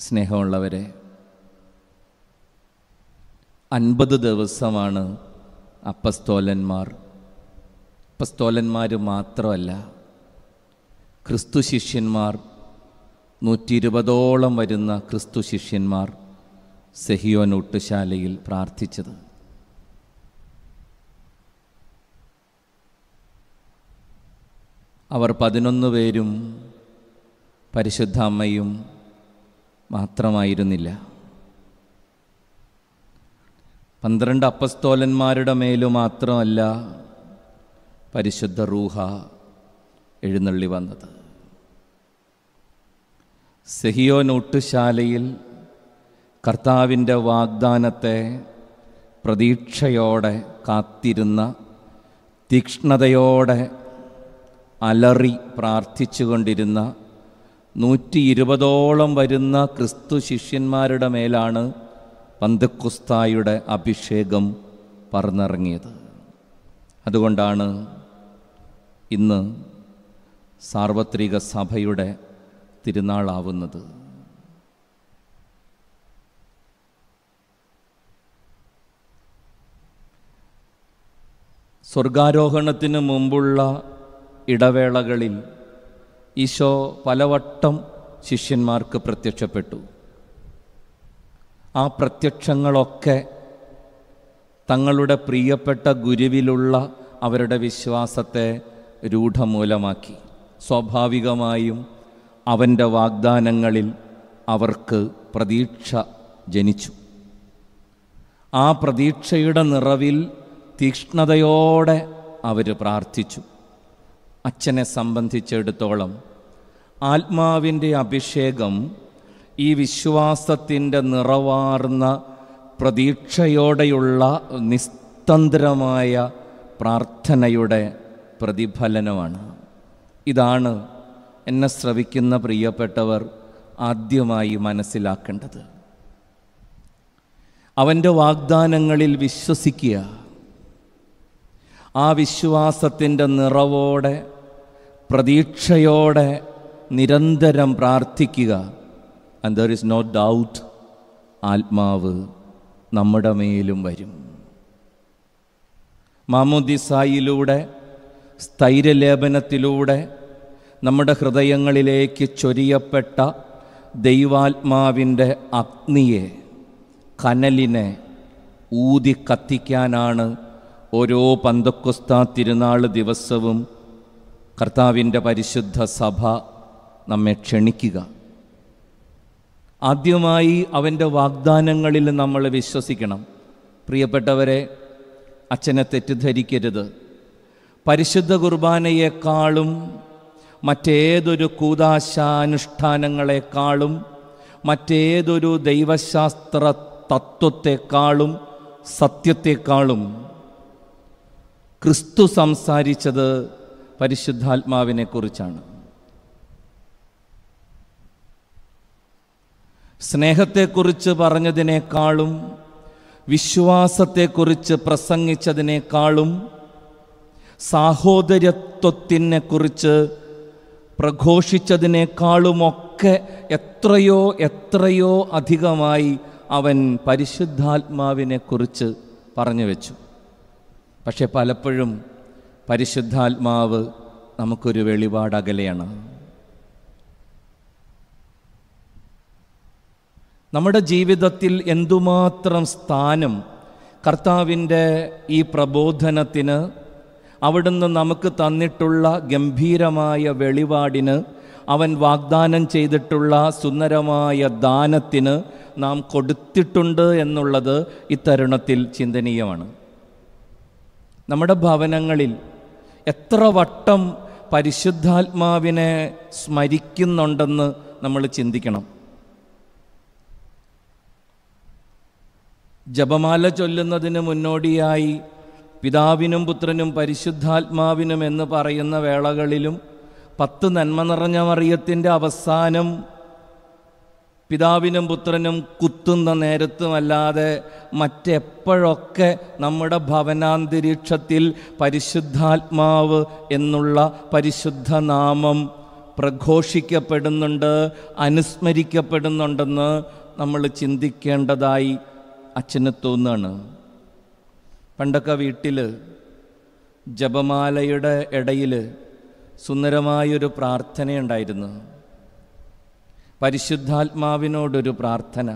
സ്നേഹമുള്ളവരെ അൻപത് ദിവസമാണ് അപ്പസ്തോലന്മാർ അപ്പസ്തോലന്മാർ മാത്രമല്ല ക്രിസ്തു ശിഷ്യന്മാർ നൂറ്റി ഇരുപതോളം വരുന്ന ക്രിസ്തു ശിഷ്യന്മാർ സെഹിയോൻ ഊട്ടുശാലയിൽ പ്രാർത്ഥിച്ചത് അവർ പതിനൊന്ന് പേരും പരിശുദ്ധ അമ്മയും മാത്രമായിരുന്നില്ല പന്ത്രണ്ട് അപ്പസ്തോലന്മാരുടെ മേലു മാത്രമല്ല പരിശുദ്ധ റൂഹ എഴുന്നള്ളി വന്നത് സെഹിയോൻ ഊട്ടുശാലയിൽ കർത്താവിൻ്റെ വാഗ്ദാനത്തെ പ്രതീക്ഷയോടെ കാത്തിരുന്ന തീക്ഷ്ണതയോടെ അലറി പ്രാർത്ഥിച്ചുകൊണ്ടിരുന്ന നൂറ്റി ഇരുപതോളം വരുന്ന ക്രിസ്തു ശിഷ്യന്മാരുടെ മേലാണ് പന്തക്കുസ്തായുടെ അഭിഷേകം പറന്നിറങ്ങിയത് അതുകൊണ്ടാണ് ഇന്ന് സാർവത്രിക സഭയുടെ തിരുനാളാവുന്നത് സ്വർഗാരോഹണത്തിന് മുമ്പുള്ള ഇടവേളകളിൽ ഈശോ പലവട്ടം ശിഷ്യന്മാർക്ക് പ്രത്യക്ഷപ്പെട്ടു ആ പ്രത്യക്ഷങ്ങളൊക്കെ തങ്ങളുടെ പ്രിയപ്പെട്ട ഗുരുവിലുള്ള അവരുടെ വിശ്വാസത്തെ രൂഢമൂലമാക്കി സ്വാഭാവികമായും അവൻ്റെ വാഗ്ദാനങ്ങളിൽ അവർക്ക് പ്രതീക്ഷ ജനിച്ചു ആ പ്രതീക്ഷയുടെ നിറവിൽ തീക്ഷ്ണതയോടെ അവർ പ്രാർത്ഥിച്ചു അച്ഛനെ സംബന്ധിച്ചിടത്തോളം ആത്മാവിൻ്റെ അഭിഷേകം ഈ വിശ്വാസത്തിൻ്റെ നിറവാർന്ന പ്രതീക്ഷയോടെയുള്ള നിസ്തന്ത്രമായ പ്രാർത്ഥനയുടെ പ്രതിഫലനമാണ് ഇതാണ് എന്നെ ശ്രവിക്കുന്ന പ്രിയപ്പെട്ടവർ ആദ്യമായി മനസ്സിലാക്കേണ്ടത് അവൻ്റെ വാഗ്ദാനങ്ങളിൽ വിശ്വസിക്കുക ആ വിശ്വാസത്തിൻ്റെ നിറവോടെ പ്രതീക്ഷയോടെ നിരന്തരം പ്രാർത്ഥിക്കുക and there is no doubt ആത്മാവ് നമ്മുടെ മേലും വരും മാമുദിസായിലൂടെ സ്ഥൈര്യലേപനത്തിലൂടെ നമ്മുടെ ഹൃദയങ്ങളിലേക്ക് ചൊരിയപ്പെട്ട ദൈവാത്മാവിൻ്റെ അഗ്നിയെ കനലിനെ ഊതി കത്തിക്കാനാണ് ഓരോ പന്തക്കുസ്ത തിരുനാൾ ദിവസവും കർത്താവിൻ്റെ പരിശുദ്ധ സഭ നമ്മെ ക്ഷണിക്കുക ആദ്യമായി അവൻ്റെ വാഗ്ദാനങ്ങളിൽ നമ്മൾ വിശ്വസിക്കണം പ്രിയപ്പെട്ടവരെ അച്ഛനെ തെറ്റിദ്ധരിക്കരുത് പരിശുദ്ധ കുർബാനയെക്കാളും മറ്റേതൊരു കൂതാശാനുഷ്ഠാനങ്ങളെക്കാളും മറ്റേതൊരു ദൈവശാസ്ത്ര തത്വത്തെക്കാളും സത്യത്തെക്കാളും ക്രിസ്തു സംസാരിച്ചത് പരിശുദ്ധാത്മാവിനെക്കുറിച്ചാണ് സ്നേഹത്തെക്കുറിച്ച് പറഞ്ഞതിനേക്കാളും വിശ്വാസത്തെക്കുറിച്ച് പ്രസംഗിച്ചതിനേക്കാളും സാഹോദര്യത്വത്തിനെ കുറിച്ച് പ്രഘോഷിച്ചതിനേക്കാളുമൊക്കെ എത്രയോ എത്രയോ അധികമായി അവൻ പരിശുദ്ധാത്മാവിനെക്കുറിച്ച് പറഞ്ഞു വെച്ചു പക്ഷെ പലപ്പോഴും പരിശുദ്ധാത്മാവ് നമുക്കൊരു വെളിപാടകലെയാണ് നമ്മുടെ ജീവിതത്തിൽ എന്തുമാത്രം സ്ഥാനം കർത്താവിൻ്റെ ഈ പ്രബോധനത്തിന് അവിടുന്ന് നമുക്ക് തന്നിട്ടുള്ള ഗംഭീരമായ വെളിപാടിന് അവൻ വാഗ്ദാനം ചെയ്തിട്ടുള്ള സുന്ദരമായ ദാനത്തിന് നാം കൊടുത്തിട്ടുണ്ട് എന്നുള്ളത് ഇത്തരുണത്തിൽ ചിന്തനീയമാണ് നമ്മുടെ ഭവനങ്ങളിൽ എത്ര വട്ടം പരിശുദ്ധാത്മാവിനെ സ്മരിക്കുന്നുണ്ടെന്ന് നമ്മൾ ചിന്തിക്കണം ജപമാല ചൊല്ലുന്നതിന് മുന്നോടിയായി പിതാവിനും പുത്രനും പരിശുദ്ധാത്മാവിനും എന്ന് പറയുന്ന വേളകളിലും പത്ത് നന്മ നിറഞ്ഞ മറിയത്തിൻ്റെ അവസാനം പിതാവിനും പുത്രനും കുത്തുന്ന നേരത്തുമല്ലാതെ മറ്റെപ്പോഴൊക്കെ നമ്മുടെ ഭവനാന്തരീക്ഷത്തിൽ പരിശുദ്ധാത്മാവ് എന്നുള്ള പരിശുദ്ധ നാമം പ്രഘോഷിക്കപ്പെടുന്നുണ്ട് അനുസ്മരിക്കപ്പെടുന്നുണ്ടെന്ന് നമ്മൾ ചിന്തിക്കേണ്ടതായി അച്ഛന് തോന്നുകയാണ് പണ്ടൊക്കെ വീട്ടിൽ ജപമാലയുടെ ഇടയിൽ സുന്ദരമായൊരു പ്രാർത്ഥനയുണ്ടായിരുന്നു പരിശുദ്ധാത്മാവിനോടൊരു പ്രാർത്ഥന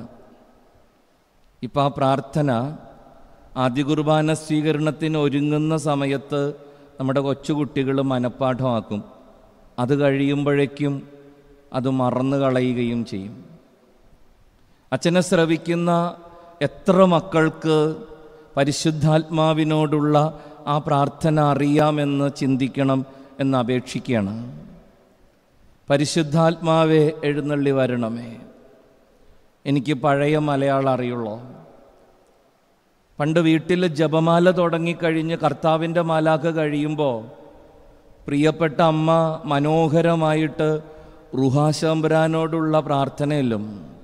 ഇപ്പം ആ പ്രാർത്ഥന ആദ്യ കുർബാന സ്വീകരണത്തിന് ഒരുങ്ങുന്ന സമയത്ത് നമ്മുടെ കൊച്ചുകുട്ടികൾ മനഃപ്പാഠമാക്കും അത് കഴിയുമ്പോഴേക്കും അത് മറന്നു കളയുകയും ചെയ്യും അച്ഛനെ ശ്രവിക്കുന്ന എത്ര മക്കൾക്ക് പരിശുദ്ധാത്മാവിനോടുള്ള ആ പ്രാർത്ഥന അറിയാമെന്ന് ചിന്തിക്കണം എന്ന് അപേക്ഷിക്കുകയാണ് പരിശുദ്ധാത്മാവെ എഴുന്നള്ളി വരണമേ എനിക്ക് പഴയ മലയാളം അറിയുള്ളൂ പണ്ട് വീട്ടിൽ ജപമാല തുടങ്ങിക്കഴിഞ്ഞ് കർത്താവിൻ്റെ മാലാഖ കഴിയുമ്പോൾ പ്രിയപ്പെട്ട അമ്മ മനോഹരമായിട്ട് റുഹാശതമ്പുരാനോടുള്ള പ്രാർത്ഥനയിലും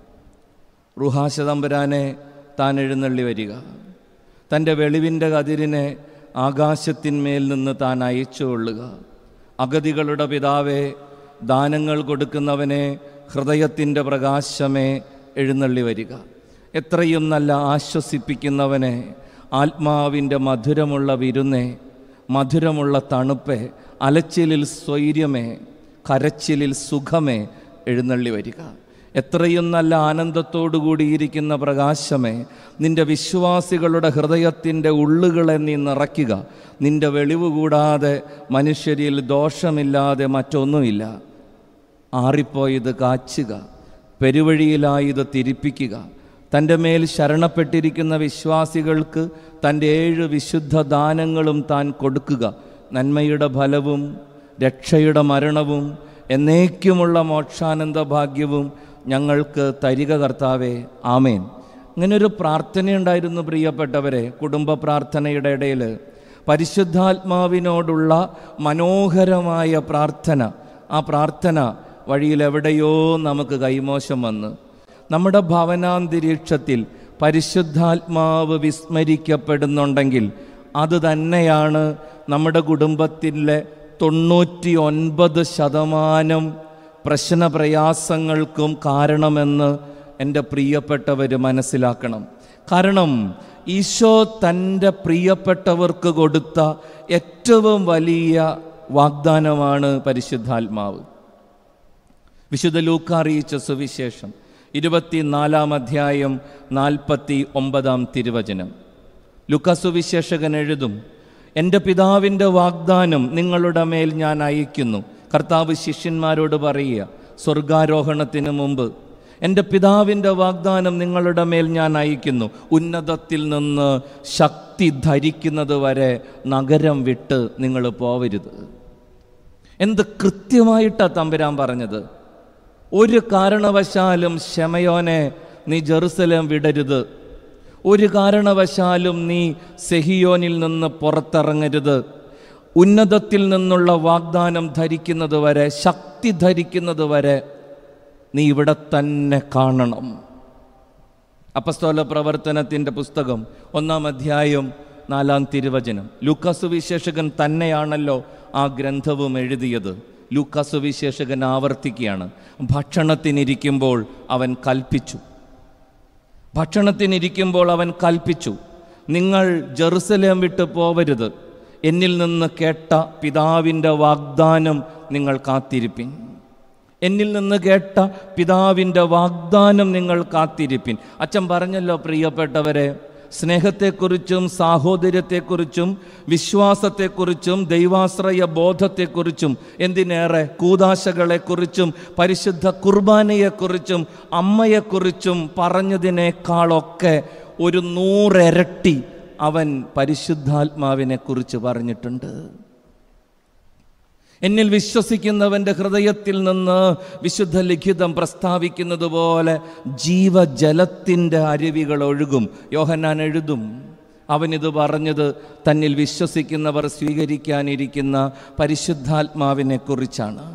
റുഹാശതമ്പുരാനെ താൻ എഴുന്നള്ളി വരിക തൻ്റെ വെളിവിൻ്റെ കതിരിനെ ആകാശത്തിന്മേൽ നിന്ന് താൻ അയച്ചു കൊള്ളുക അഗതികളുടെ പിതാവെ ദാനങ്ങൾ കൊടുക്കുന്നവനെ ഹൃദയത്തിൻ്റെ പ്രകാശമേ എഴുന്നള്ളി വരിക എത്രയും നല്ല ആശ്വസിപ്പിക്കുന്നവനെ ആത്മാവിൻ്റെ മധുരമുള്ള വിരുന്നേ മധുരമുള്ള തണുപ്പേ അലച്ചിലിൽ സ്വൈര്യമേ കരച്ചിലിൽ സുഖമേ എഴുന്നള്ളി വരിക എത്രയും നല്ല ആനന്ദത്തോടു കൂടിയിരിക്കുന്ന പ്രകാശമേ നിന്റെ വിശ്വാസികളുടെ ഹൃദയത്തിൻ്റെ ഉള്ളുകളെ നീ നിറയ്ക്കുക നിന്റെ വെളിവ് കൂടാതെ മനുഷ്യരിൽ ദോഷമില്ലാതെ മറ്റൊന്നുമില്ല ആറിപ്പോയത് കാച്ചുക പെരുവഴിയിലായത് തിരിപ്പിക്കുക തൻ്റെ മേൽ ശരണപ്പെട്ടിരിക്കുന്ന വിശ്വാസികൾക്ക് തൻ്റെ ഏഴ് വിശുദ്ധ ദാനങ്ങളും താൻ കൊടുക്കുക നന്മയുടെ ഫലവും രക്ഷയുടെ മരണവും എന്നേക്കുമുള്ള മോക്ഷാനന്ദ ഭാഗ്യവും ഞങ്ങൾക്ക് തരിക കർത്താവേ ആമേൻ ഇങ്ങനൊരു പ്രാർത്ഥനയുണ്ടായിരുന്നു പ്രിയപ്പെട്ടവരെ കുടുംബ പ്രാർത്ഥനയുടെ ഇടയിൽ പരിശുദ്ധാത്മാവിനോടുള്ള മനോഹരമായ പ്രാർത്ഥന ആ പ്രാർത്ഥന വഴിയിൽ എവിടെയോ നമുക്ക് കൈമോശം വന്ന് നമ്മുടെ ഭവനാന്തരീക്ഷത്തിൽ പരിശുദ്ധാത്മാവ് വിസ്മരിക്കപ്പെടുന്നുണ്ടെങ്കിൽ അത് തന്നെയാണ് നമ്മുടെ കുടുംബത്തിലെ തൊണ്ണൂറ്റി ഒൻപത് ശതമാനം പ്രശ്നപ്രയാസങ്ങൾക്കും കാരണമെന്ന് എൻ്റെ പ്രിയപ്പെട്ടവർ മനസ്സിലാക്കണം കാരണം ഈശോ തൻ്റെ പ്രിയപ്പെട്ടവർക്ക് കൊടുത്ത ഏറ്റവും വലിയ വാഗ്ദാനമാണ് പരിശുദ്ധാത്മാവ് വിശുദ്ധ ലൂക്ക അറിയിച്ച സുവിശേഷം ഇരുപത്തിനാലാം അധ്യായം നാൽപ്പത്തി ഒമ്പതാം തിരുവചനം ലുക്ക സുവിശേഷകൻ എഴുതും എൻ്റെ പിതാവിൻ്റെ വാഗ്ദാനം നിങ്ങളുടെ മേൽ ഞാൻ അയക്കുന്നു കർത്താവ് ശിഷ്യന്മാരോട് പറയുക സ്വർഗാരോഹണത്തിന് മുമ്പ് എൻ്റെ പിതാവിൻ്റെ വാഗ്ദാനം നിങ്ങളുടെ മേൽ ഞാൻ അയക്കുന്നു ഉന്നതത്തിൽ നിന്ന് ശക്തി ധരിക്കുന്നത് വരെ നഗരം വിട്ട് നിങ്ങൾ പോവരുത് എന്ത് കൃത്യമായിട്ടാണ് തമ്പുരാൻ പറഞ്ഞത് ഒരു കാരണവശാലും ശമയോനെ നീ ജെറുസലേം വിടരുത് ഒരു കാരണവശാലും നീ സെഹിയോനിൽ നിന്ന് പുറത്തിറങ്ങരുത് ഉന്നതത്തിൽ നിന്നുള്ള വാഗ്ദാനം ധരിക്കുന്നത് വരെ ശക്തി ധരിക്കുന്നത് വരെ നീ ഇവിടെ തന്നെ കാണണം അപ്പസ്തോല പ്രവർത്തനത്തിൻ്റെ പുസ്തകം ഒന്നാം അധ്യായം നാലാം തിരുവചനം ലൂക്കാസു വിശേഷകൻ തന്നെയാണല്ലോ ആ ഗ്രന്ഥവും എഴുതിയത് ലൂക്കാസു വിശേഷകൻ ആവർത്തിക്കുകയാണ് ഭക്ഷണത്തിനിരിക്കുമ്പോൾ അവൻ കൽപ്പിച്ചു ഭക്ഷണത്തിനിരിക്കുമ്പോൾ അവൻ കൽപ്പിച്ചു നിങ്ങൾ ജെറുസലേം വിട്ട് പോവരുത് എന്നിൽ നിന്ന് കേട്ട പിതാവിൻ്റെ വാഗ്ദാനം നിങ്ങൾ കാത്തിരിപ്പിൻ എന്നിൽ നിന്ന് കേട്ട പിതാവിൻ്റെ വാഗ്ദാനം നിങ്ങൾ കാത്തിരിപ്പിൻ അച്ഛൻ പറഞ്ഞല്ലോ പ്രിയപ്പെട്ടവരെ സ്നേഹത്തെക്കുറിച്ചും സാഹോദര്യത്തെക്കുറിച്ചും വിശ്വാസത്തെക്കുറിച്ചും ദൈവാശ്രയ ബോധത്തെക്കുറിച്ചും എന്തിനേറെ കൂതാശകളെക്കുറിച്ചും പരിശുദ്ധ കുർബാനയെക്കുറിച്ചും അമ്മയെക്കുറിച്ചും പറഞ്ഞതിനേക്കാളൊക്കെ ഒരു നൂറിരട്ടി അവൻ പരിശുദ്ധാത്മാവിനെ കുറിച്ച് പറഞ്ഞിട്ടുണ്ട് എന്നിൽ വിശ്വസിക്കുന്നവൻ്റെ ഹൃദയത്തിൽ നിന്ന് വിശുദ്ധ ലിഖിതം പ്രസ്താവിക്കുന്നത് പോലെ ജീവജലത്തിൻ്റെ അരുവികൾ ഒഴുകും യോഹന്നാൻ എഴുതും അവനിത് പറഞ്ഞത് തന്നിൽ വിശ്വസിക്കുന്നവർ സ്വീകരിക്കാനിരിക്കുന്ന പരിശുദ്ധാത്മാവിനെ കുറിച്ചാണ്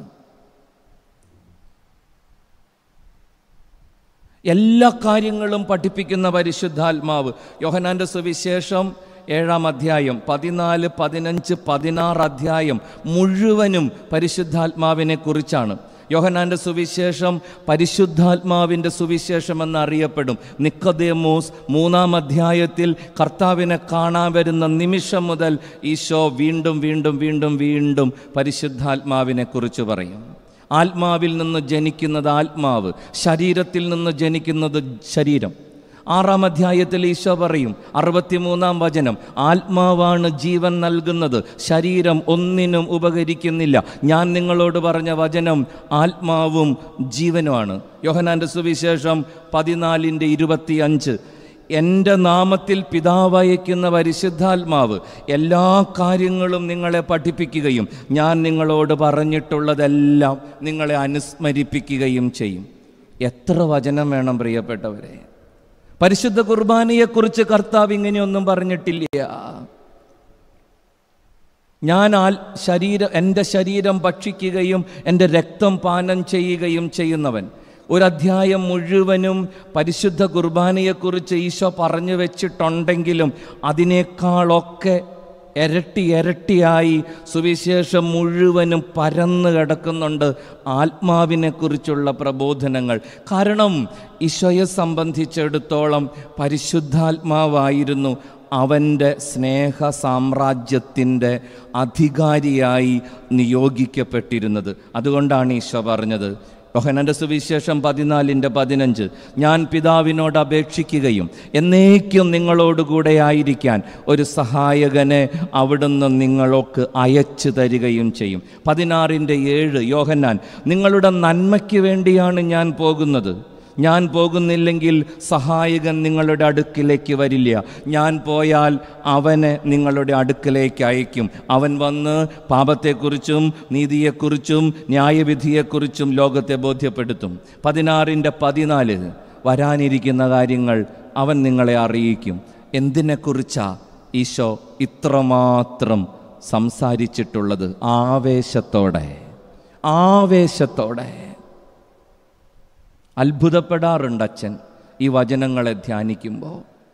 എല്ലാ കാര്യങ്ങളും പഠിപ്പിക്കുന്ന പരിശുദ്ധാത്മാവ് യോഹനാൻ്റെ സുവിശേഷം ഏഴാം അധ്യായം പതിനാല് പതിനഞ്ച് പതിനാറ് അധ്യായം മുഴുവനും പരിശുദ്ധാത്മാവിനെ കുറിച്ചാണ് യോഹനാന്റെ സുവിശേഷം പരിശുദ്ധാത്മാവിൻ്റെ സുവിശേഷം എന്നറിയപ്പെടും നിക്കോദേമോസ് മൂന്നാം അധ്യായത്തിൽ കർത്താവിനെ കാണാൻ വരുന്ന നിമിഷം മുതൽ ഈശോ വീണ്ടും വീണ്ടും വീണ്ടും വീണ്ടും പരിശുദ്ധാത്മാവിനെ കുറിച്ച് പറയും ആത്മാവിൽ നിന്ന് ജനിക്കുന്നത് ആത്മാവ് ശരീരത്തിൽ നിന്ന് ജനിക്കുന്നത് ശരീരം ആറാം അധ്യായത്തിൽ ഈശോ പറയും അറുപത്തിമൂന്നാം വചനം ആത്മാവാണ് ജീവൻ നൽകുന്നത് ശരീരം ഒന്നിനും ഉപകരിക്കുന്നില്ല ഞാൻ നിങ്ങളോട് പറഞ്ഞ വചനം ആത്മാവും ജീവനുമാണ് യോഹനാന്റെ സുവിശേഷം പതിനാലിൻ്റെ ഇരുപത്തിയഞ്ച് എൻ്റെ നാമത്തിൽ പിതാവയക്കുന്ന പരിശുദ്ധാത്മാവ് എല്ലാ കാര്യങ്ങളും നിങ്ങളെ പഠിപ്പിക്കുകയും ഞാൻ നിങ്ങളോട് പറഞ്ഞിട്ടുള്ളതെല്ലാം നിങ്ങളെ അനുസ്മരിപ്പിക്കുകയും ചെയ്യും എത്ര വചനം വേണം പ്രിയപ്പെട്ടവരെ പരിശുദ്ധ കുർബാനയെക്കുറിച്ച് കർത്താവ് ഇങ്ങനെയൊന്നും പറഞ്ഞിട്ടില്ല ഞാൻ ആൽ ശരീരം എൻ്റെ ശരീരം ഭക്ഷിക്കുകയും എൻ്റെ രക്തം പാനം ചെയ്യുകയും ചെയ്യുന്നവൻ ഒരു അധ്യായം മുഴുവനും പരിശുദ്ധ കുർബാനയെക്കുറിച്ച് ഈശോ പറഞ്ഞു വെച്ചിട്ടുണ്ടെങ്കിലും അതിനേക്കാളൊക്കെ ഇരട്ടി ഇരട്ടിയായി സുവിശേഷം മുഴുവനും പരന്നു കിടക്കുന്നുണ്ട് ആത്മാവിനെക്കുറിച്ചുള്ള പ്രബോധനങ്ങൾ കാരണം ഈശോയെ സംബന്ധിച്ചിടത്തോളം പരിശുദ്ധാത്മാവായിരുന്നു അവൻ്റെ സ്നേഹ സാമ്രാജ്യത്തിൻ്റെ അധികാരിയായി നിയോഗിക്കപ്പെട്ടിരുന്നത് അതുകൊണ്ടാണ് ഈശോ പറഞ്ഞത് യോഹനന്റെ സുവിശേഷം പതിനാലിൻ്റെ പതിനഞ്ച് ഞാൻ പിതാവിനോട് അപേക്ഷിക്കുകയും എന്നേക്കും നിങ്ങളോടുകൂടെ ആയിരിക്കാൻ ഒരു സഹായകനെ അവിടുന്ന് നിങ്ങൾക്ക് അയച്ചു തരികയും ചെയ്യും പതിനാറിൻ്റെ ഏഴ് യോഹന്നാൻ നിങ്ങളുടെ നന്മയ്ക്ക് വേണ്ടിയാണ് ഞാൻ പോകുന്നത് ഞാൻ പോകുന്നില്ലെങ്കിൽ സഹായകൻ നിങ്ങളുടെ അടുക്കിലേക്ക് വരില്ല ഞാൻ പോയാൽ അവനെ നിങ്ങളുടെ അടുക്കിലേക്ക് അയക്കും അവൻ വന്ന് പാപത്തെക്കുറിച്ചും നീതിയെക്കുറിച്ചും ന്യായവിധിയെക്കുറിച്ചും ലോകത്തെ ബോധ്യപ്പെടുത്തും പതിനാറിൻ്റെ പതിനാല് വരാനിരിക്കുന്ന കാര്യങ്ങൾ അവൻ നിങ്ങളെ അറിയിക്കും എന്തിനെക്കുറിച്ചാ ഈശോ ഇത്രമാത്രം സംസാരിച്ചിട്ടുള്ളത് ആവേശത്തോടെ ആവേശത്തോടെ അത്ഭുതപ്പെടാറുണ്ട് അച്ഛൻ ഈ വചനങ്ങളെ ധ്യാനിക്കുമ്പോൾ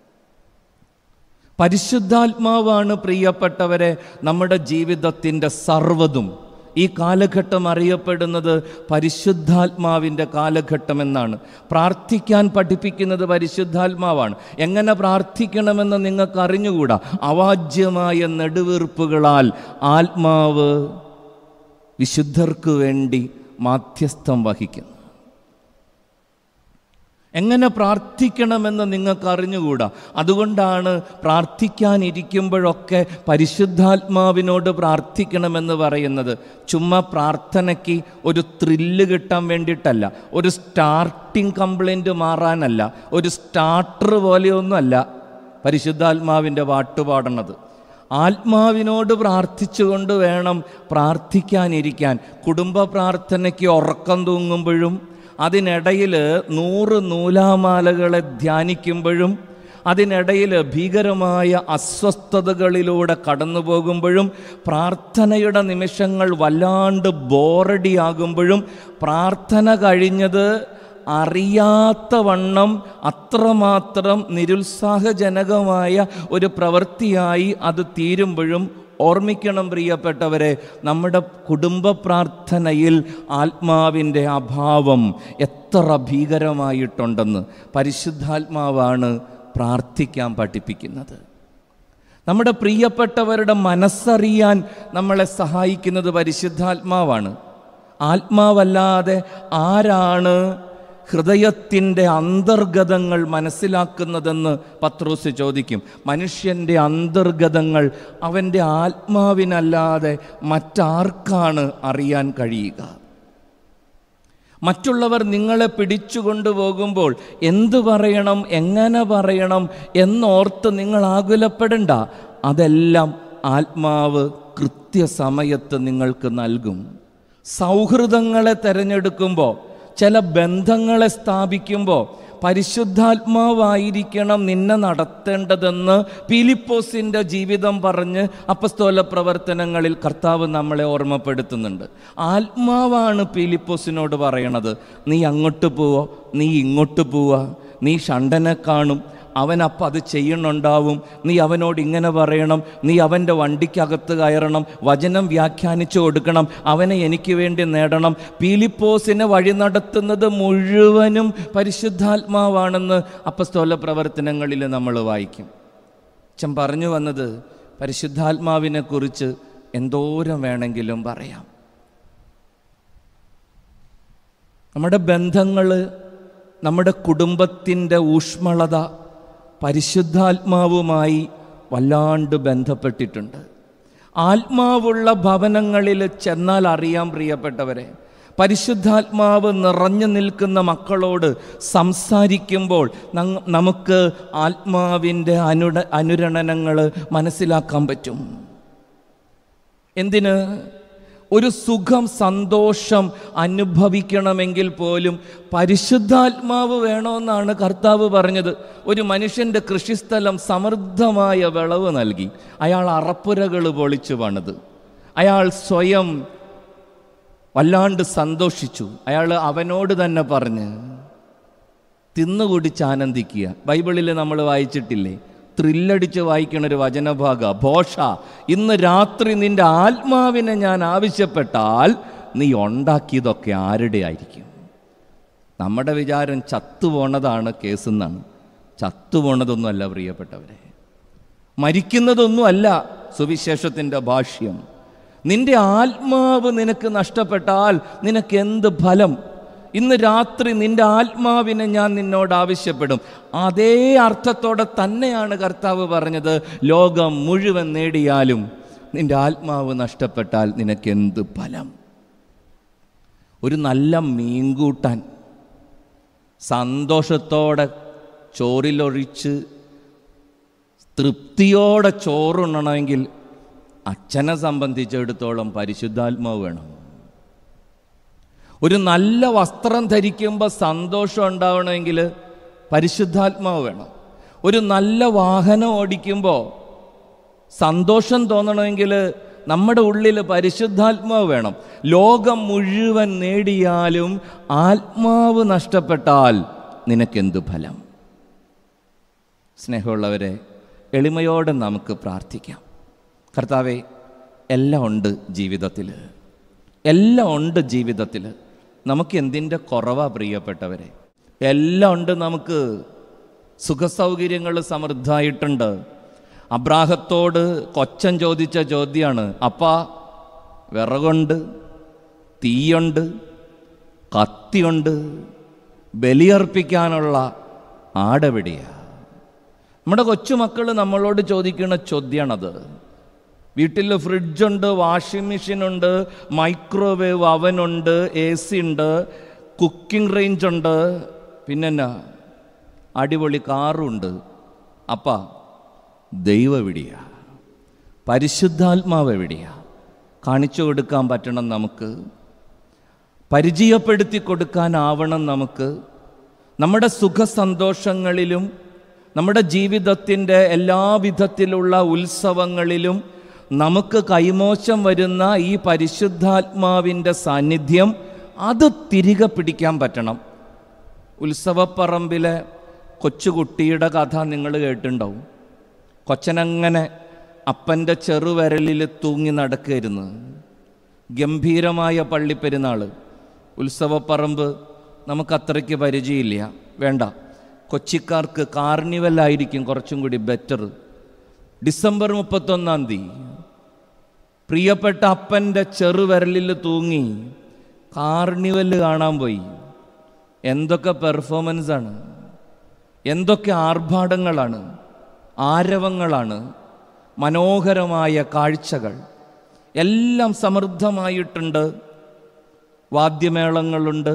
പരിശുദ്ധാത്മാവാണ് പ്രിയപ്പെട്ടവരെ നമ്മുടെ ജീവിതത്തിൻ്റെ സർവ്വതും ഈ കാലഘട്ടം അറിയപ്പെടുന്നത് പരിശുദ്ധാത്മാവിൻ്റെ കാലഘട്ടം എന്നാണ് പ്രാർത്ഥിക്കാൻ പഠിപ്പിക്കുന്നത് പരിശുദ്ധാത്മാവാണ് എങ്ങനെ പ്രാർത്ഥിക്കണമെന്ന് നിങ്ങൾക്ക് അറിഞ്ഞുകൂടാ അവാജ്യമായ നെടുവീർപ്പുകളാൽ ആത്മാവ് വിശുദ്ധർക്ക് വേണ്ടി മാധ്യസ്ഥം വഹിക്കുന്നു എങ്ങനെ പ്രാർത്ഥിക്കണമെന്ന് നിങ്ങൾക്ക് അറിഞ്ഞുകൂടാ അതുകൊണ്ടാണ് പ്രാർത്ഥിക്കാനിരിക്കുമ്പോഴൊക്കെ പരിശുദ്ധാത്മാവിനോട് പ്രാർത്ഥിക്കണമെന്ന് പറയുന്നത് ചുമ്മാ പ്രാർത്ഥനയ്ക്ക് ഒരു ത്രില്ല് കിട്ടാൻ വേണ്ടിയിട്ടല്ല ഒരു സ്റ്റാർട്ടിങ് കംപ്ലൈൻറ്റ് മാറാനല്ല ഒരു സ്റ്റാർട്ടർ പോലെയൊന്നുമല്ല പരിശുദ്ധാത്മാവിൻ്റെ പാട്ടുപാടണത് ആത്മാവിനോട് പ്രാർത്ഥിച്ചുകൊണ്ട് വേണം പ്രാർത്ഥിക്കാനിരിക്കാൻ കുടുംബ പ്രാർത്ഥനയ്ക്ക് ഉറക്കം തൂങ്ങുമ്പോഴും അതിനിടയിൽ നൂറ് നൂലാമാലകളെ ധ്യാനിക്കുമ്പോഴും അതിനിടയിൽ ഭീകരമായ അസ്വസ്ഥതകളിലൂടെ കടന്നു പോകുമ്പോഴും പ്രാർത്ഥനയുടെ നിമിഷങ്ങൾ വല്ലാണ്ട് ബോറടിയാകുമ്പോഴും പ്രാർത്ഥന കഴിഞ്ഞത് അറിയാത്ത വണ്ണം അത്രമാത്രം നിരുത്സാഹജനകമായ ഒരു പ്രവൃത്തിയായി അത് തീരുമ്പോഴും ഓർമ്മിക്കണം പ്രിയപ്പെട്ടവരെ നമ്മുടെ കുടുംബ പ്രാർത്ഥനയിൽ ആത്മാവിൻ്റെ അഭാവം എത്ര ഭീകരമായിട്ടുണ്ടെന്ന് പരിശുദ്ധാത്മാവാണ് പ്രാർത്ഥിക്കാൻ പഠിപ്പിക്കുന്നത് നമ്മുടെ പ്രിയപ്പെട്ടവരുടെ മനസ്സറിയാൻ നമ്മളെ സഹായിക്കുന്നത് പരിശുദ്ധാത്മാവാണ് ആത്മാവല്ലാതെ ആരാണ് ഹൃദയത്തിൻ്റെ അന്തർഗതങ്ങൾ മനസ്സിലാക്കുന്നതെന്ന് പത്രോസ് ചോദിക്കും മനുഷ്യൻ്റെ അന്തർഗതങ്ങൾ അവൻ്റെ ആത്മാവിനല്ലാതെ മറ്റാർക്കാണ് അറിയാൻ കഴിയുക മറ്റുള്ളവർ നിങ്ങളെ പിടിച്ചുകൊണ്ടു പോകുമ്പോൾ എന്തു പറയണം എങ്ങനെ പറയണം എന്നോർത്ത് നിങ്ങൾ ആകുലപ്പെടണ്ട അതെല്ലാം ആത്മാവ് കൃത്യസമയത്ത് നിങ്ങൾക്ക് നൽകും സൗഹൃദങ്ങളെ തിരഞ്ഞെടുക്കുമ്പോൾ ചില ബന്ധങ്ങളെ സ്ഥാപിക്കുമ്പോൾ പരിശുദ്ധാത്മാവായിരിക്കണം നിന്നെ നടത്തേണ്ടതെന്ന് പീലിപ്പോസിൻ്റെ ജീവിതം പറഞ്ഞ് അപ്പസ്തോല പ്രവർത്തനങ്ങളിൽ കർത്താവ് നമ്മളെ ഓർമ്മപ്പെടുത്തുന്നുണ്ട് ആത്മാവാണ് പീലിപ്പോസിനോട് പറയണത് നീ അങ്ങോട്ട് പോവോ നീ ഇങ്ങോട്ട് പോവുക നീ ഷണ്ടനെ കാണും അവനപ്പം അത് ചെയ്യണുണ്ടാവും നീ അവനോട് ഇങ്ങനെ പറയണം നീ അവൻ്റെ വണ്ടിക്കകത്ത് കയറണം വചനം വ്യാഖ്യാനിച്ചു കൊടുക്കണം അവനെ എനിക്ക് വേണ്ടി നേടണം പീലിപ്പോസിനെ വഴി നടത്തുന്നത് മുഴുവനും പരിശുദ്ധാത്മാവാണെന്ന് അപ്പസ്തോല പ്രവർത്തനങ്ങളിൽ നമ്മൾ വായിക്കും അച്ഛൻ പറഞ്ഞു വന്നത് പരിശുദ്ധാത്മാവിനെ കുറിച്ച് എന്തോരം വേണമെങ്കിലും പറയാം നമ്മുടെ ബന്ധങ്ങൾ നമ്മുടെ കുടുംബത്തിൻ്റെ ഊഷ്മളത പരിശുദ്ധാത്മാവുമായി വല്ലാണ്ട് ബന്ധപ്പെട്ടിട്ടുണ്ട് ആത്മാവുള്ള ഭവനങ്ങളിൽ ചെന്നാൽ അറിയാം പ്രിയപ്പെട്ടവരെ പരിശുദ്ധാത്മാവ് നിറഞ്ഞു നിൽക്കുന്ന മക്കളോട് സംസാരിക്കുമ്പോൾ നങ് നമുക്ക് ആത്മാവിൻ്റെ അനുട അനുരണനങ്ങൾ മനസ്സിലാക്കാൻ പറ്റും എന്തിന് ഒരു സുഖം സന്തോഷം അനുഭവിക്കണമെങ്കിൽ പോലും പരിശുദ്ധാത്മാവ് വേണമെന്നാണ് കർത്താവ് പറഞ്ഞത് ഒരു മനുഷ്യൻ്റെ കൃഷിസ്ഥലം സമൃദ്ധമായ വിളവ് നൽകി അയാൾ അറപ്പുരകൾ പൊളിച്ചു പണിത് അയാൾ സ്വയം വല്ലാണ്ട് സന്തോഷിച്ചു അയാൾ അവനോട് തന്നെ പറഞ്ഞ് തിന്നുകുടിച്ച് ആനന്ദിക്കുക ബൈബിളിൽ നമ്മൾ വായിച്ചിട്ടില്ലേ ത്രില്ലടിച്ച് വായിക്കണ ഒരു വചനഭാഗ ഭോഷ ഇന്ന് രാത്രി നിന്റെ ആത്മാവിനെ ഞാൻ ആവശ്യപ്പെട്ടാൽ നീ ഉണ്ടാക്കിയതൊക്കെ ആരുടെ ആയിരിക്കും നമ്മുടെ വിചാരം ചത്തുപോണതാണ് കേസെന്നാണ് ചത്തുപോണതൊന്നുമല്ല പ്രിയപ്പെട്ടവരെ മരിക്കുന്നതൊന്നുമല്ല സുവിശേഷത്തിൻ്റെ ഭാഷ്യം നിന്റെ ആത്മാവ് നിനക്ക് നഷ്ടപ്പെട്ടാൽ നിനക്ക് എന്ത് ഫലം ഇന്ന് രാത്രി നിന്റെ ആത്മാവിനെ ഞാൻ നിന്നോട് ആവശ്യപ്പെടും അതേ അർത്ഥത്തോടെ തന്നെയാണ് കർത്താവ് പറഞ്ഞത് ലോകം മുഴുവൻ നേടിയാലും നിന്റെ ആത്മാവ് നഷ്ടപ്പെട്ടാൽ നിനക്ക് എന്ത് ഫലം ഒരു നല്ല മീൻകൂട്ടാൻ സന്തോഷത്തോടെ ചോറിലൊഴിച്ച് തൃപ്തിയോടെ ചോറുണ്ണണമെങ്കിൽ അച്ഛനെ സംബന്ധിച്ചിടത്തോളം പരിശുദ്ധാത്മാവ് വേണം ഒരു നല്ല വസ്ത്രം ധരിക്കുമ്പോൾ സന്തോഷം ഉണ്ടാവണമെങ്കിൽ പരിശുദ്ധാത്മാവ് വേണം ഒരു നല്ല വാഹനം ഓടിക്കുമ്പോൾ സന്തോഷം തോന്നണമെങ്കിൽ നമ്മുടെ ഉള്ളിൽ പരിശുദ്ധാത്മാവ് വേണം ലോകം മുഴുവൻ നേടിയാലും ആത്മാവ് നഷ്ടപ്പെട്ടാൽ നിനക്കെന്തു ഫലം സ്നേഹമുള്ളവരെ എളിമയോടെ നമുക്ക് പ്രാർത്ഥിക്കാം കർത്താവെ എല്ലാം ഉണ്ട് ജീവിതത്തിൽ എല്ലാം ഉണ്ട് ജീവിതത്തിൽ നമുക്ക് എന്തിൻ്റെ കുറവാ പ്രിയപ്പെട്ടവരെ എല്ലാം ഉണ്ട് നമുക്ക് സുഖസൗകര്യങ്ങൾ സമൃദ്ധമായിട്ടുണ്ട് അബ്രാഹത്തോട് കൊച്ചൻ ചോദിച്ച ചോദ്യമാണ് അപ്പാ വിറകുണ്ട് തീയുണ്ട് കത്തിയുണ്ട് ബലിയർപ്പിക്കാനുള്ള ആടെവിടെയാ നമ്മുടെ കൊച്ചുമക്കൾ നമ്മളോട് ചോദിക്കുന്ന ചോദ്യമാണത് വീട്ടിൽ ഫ്രിഡ്ജുണ്ട് വാഷിംഗ് മെഷീനുണ്ട് മൈക്രോവേവ് അവനുണ്ട് എ സി ഉണ്ട് കുക്കിംഗ് റേഞ്ച് ഉണ്ട് പിന്നെന്നാ അടിപൊളി കാറുണ്ട് അപ്പ ദൈവം എവിടെയാ പരിശുദ്ധാത്മാവ് എവിടെയാ കാണിച്ചു കൊടുക്കാൻ പറ്റണം നമുക്ക് പരിചയപ്പെടുത്തി കൊടുക്കാനാവണം നമുക്ക് നമ്മുടെ സുഖസന്തോഷങ്ങളിലും നമ്മുടെ ജീവിതത്തിൻ്റെ എല്ലാ വിധത്തിലുള്ള ഉത്സവങ്ങളിലും നമുക്ക് കൈമോശം വരുന്ന ഈ പരിശുദ്ധാത്മാവിൻ്റെ സാന്നിധ്യം അത് തിരികെ പിടിക്കാൻ പറ്റണം ഉത്സവപ്പറമ്പിലെ കൊച്ചുകുട്ടിയുടെ കഥ നിങ്ങൾ കേട്ടിട്ടുണ്ടാവും കൊച്ചനങ്ങനെ അപ്പൻ്റെ ചെറുവിരലിൽ തൂങ്ങി നടക്കുകയായിരുന്നു ഗംഭീരമായ പള്ളിപ്പെരുന്നാൾ ഉത്സവപ്പറമ്പ് നമുക്കത്രയ്ക്ക് പരിചയമില്ല വേണ്ട കൊച്ചിക്കാർക്ക് കാർണിവലായിരിക്കും കുറച്ചും കൂടി ബെറ്റർ ഡിസംബർ മുപ്പത്തൊന്നാം തീയതി പ്രിയപ്പെട്ട അപ്പൻ്റെ ചെറുവിരലിൽ തൂങ്ങി കാർണിവല് കാണാൻ പോയി എന്തൊക്കെ പെർഫോമൻസ് ആണ് എന്തൊക്കെ ആർഭാടങ്ങളാണ് ആരവങ്ങളാണ് മനോഹരമായ കാഴ്ചകൾ എല്ലാം സമൃദ്ധമായിട്ടുണ്ട് വാദ്യമേളങ്ങളുണ്ട്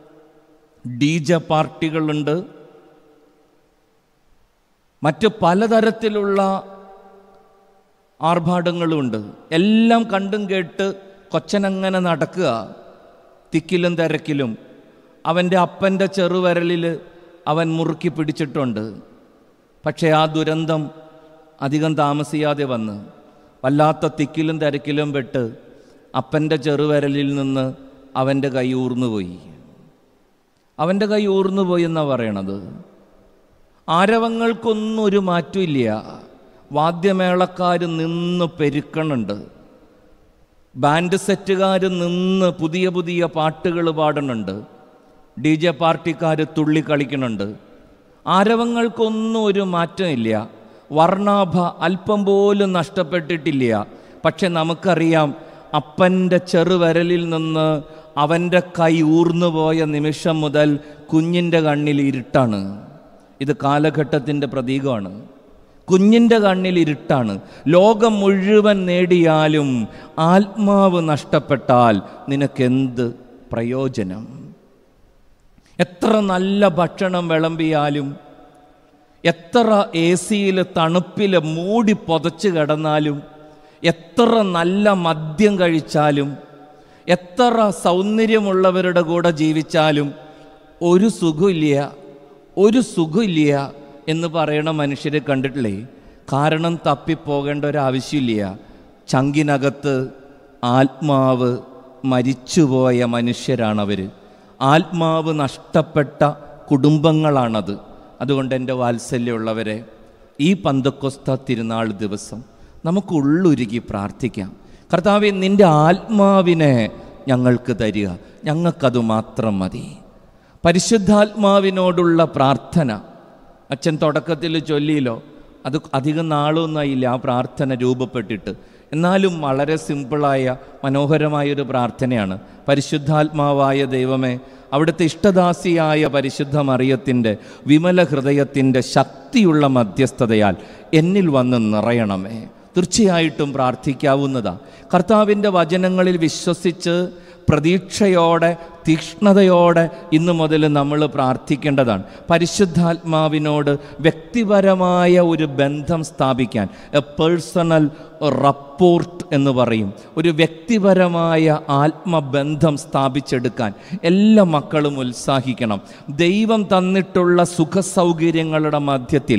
ഡി ജെ പാർട്ടികളുണ്ട് മറ്റ് പലതരത്തിലുള്ള ആർഭാടങ്ങളുമുണ്ട് എല്ലാം കണ്ടും കേട്ട് കൊച്ചനങ്ങനെ നടക്കുക തിക്കിലും തിരക്കിലും അവൻ്റെ അപ്പൻ്റെ ചെറുവിരലിൽ അവൻ മുറുക്കി പിടിച്ചിട്ടുണ്ട് പക്ഷേ ആ ദുരന്തം അധികം താമസിയാതെ വന്ന് വല്ലാത്ത തിക്കിലും തിരക്കിലും പെട്ട് അപ്പൻ്റെ ചെറുവിരലിൽ നിന്ന് അവൻ്റെ കൈ ഊർന്നുപോയി അവൻ്റെ കൈ ഊർന്നുപോയി എന്നാണ് പറയണത് ആരവങ്ങൾക്കൊന്നും ഒരു മാറ്റമില്ല വാദ്യമേളക്കാർ നിന്ന് പെരുക്കണുണ്ട് ബാൻഡ് സെറ്റുകാർ നിന്ന് പുതിയ പുതിയ പാട്ടുകൾ പാടുന്നുണ്ട് ഡി ജെ പാർട്ടിക്കാർ തുള്ളി കളിക്കുന്നുണ്ട് ആരവങ്ങൾക്കൊന്നും ഒരു മാറ്റമില്ല വർണ്ണാഭ അല്പം പോലും നഷ്ടപ്പെട്ടിട്ടില്ല പക്ഷെ നമുക്കറിയാം അപ്പൻ്റെ ചെറുവിരലിൽ നിന്ന് അവൻ്റെ കൈ ഊർന്നുപോയ നിമിഷം മുതൽ കുഞ്ഞിൻ്റെ കണ്ണിൽ ഇരുട്ടാണ് ഇത് കാലഘട്ടത്തിൻ്റെ പ്രതീകമാണ് കുഞ്ഞിൻ്റെ കണ്ണിൽ ഇരുട്ടാണ് ലോകം മുഴുവൻ നേടിയാലും ആത്മാവ് നഷ്ടപ്പെട്ടാൽ നിനക്കെന്ത് പ്രയോജനം എത്ര നല്ല ഭക്ഷണം വിളമ്പിയാലും എത്ര എ സിയിൽ തണുപ്പിൽ മൂടി പുതച്ച് കിടന്നാലും എത്ര നല്ല മദ്യം കഴിച്ചാലും എത്ര സൗന്ദര്യമുള്ളവരുടെ കൂടെ ജീവിച്ചാലും ഒരു സുഖമില്ല ഒരു സുഖമില്ല എന്ന് പറയണ മനുഷ്യരെ കണ്ടിട്ടില്ലേ കാരണം തപ്പിപ്പോകേണ്ട ഒരാവശ്യമില്ല ചങ്കിനകത്ത് ആത്മാവ് മരിച്ചുപോയ മനുഷ്യരാണവർ ആത്മാവ് നഷ്ടപ്പെട്ട കുടുംബങ്ങളാണത് അതുകൊണ്ട് എൻ്റെ വാത്സല്യമുള്ളവരെ ഈ പന്തക്കൊസ്ത തിരുനാൾ ദിവസം നമുക്ക് ഉള്ളുരുകി പ്രാർത്ഥിക്കാം കർത്താവെ നിൻ്റെ ആത്മാവിനെ ഞങ്ങൾക്ക് തരിക ഞങ്ങൾക്കത് മാത്രം മതി പരിശുദ്ധാത്മാവിനോടുള്ള പ്രാർത്ഥന അച്ഛൻ തുടക്കത്തിൽ ചൊല്ലിയില്ലോ അത് അധികം നാളൊന്നായില്ല ആ പ്രാർത്ഥന രൂപപ്പെട്ടിട്ട് എന്നാലും വളരെ സിമ്പിളായ മനോഹരമായൊരു പ്രാർത്ഥനയാണ് പരിശുദ്ധാത്മാവായ ദൈവമേ അവിടുത്തെ ഇഷ്ടദാസിയായ പരിശുദ്ധ മറിയത്തിൻ്റെ വിമല ഹൃദയത്തിൻ്റെ ശക്തിയുള്ള മധ്യസ്ഥതയാൽ എന്നിൽ വന്ന് നിറയണമേ തീർച്ചയായിട്ടും പ്രാർത്ഥിക്കാവുന്നതാണ് കർത്താവിൻ്റെ വചനങ്ങളിൽ വിശ്വസിച്ച് പ്രതീക്ഷയോടെ തീക്ഷ്ണതയോടെ ഇന്നു മുതൽ നമ്മൾ പ്രാർത്ഥിക്കേണ്ടതാണ് പരിശുദ്ധാത്മാവിനോട് വ്യക്തിപരമായ ഒരു ബന്ധം സ്ഥാപിക്കാൻ എ പേഴ്സണൽ റപ്പോർട്ട് എന്ന് പറയും ഒരു വ്യക്തിപരമായ ആത്മബന്ധം സ്ഥാപിച്ചെടുക്കാൻ എല്ലാ മക്കളും ഉത്സാഹിക്കണം ദൈവം തന്നിട്ടുള്ള സുഖസൗകര്യങ്ങളുടെ മധ്യത്തിൽ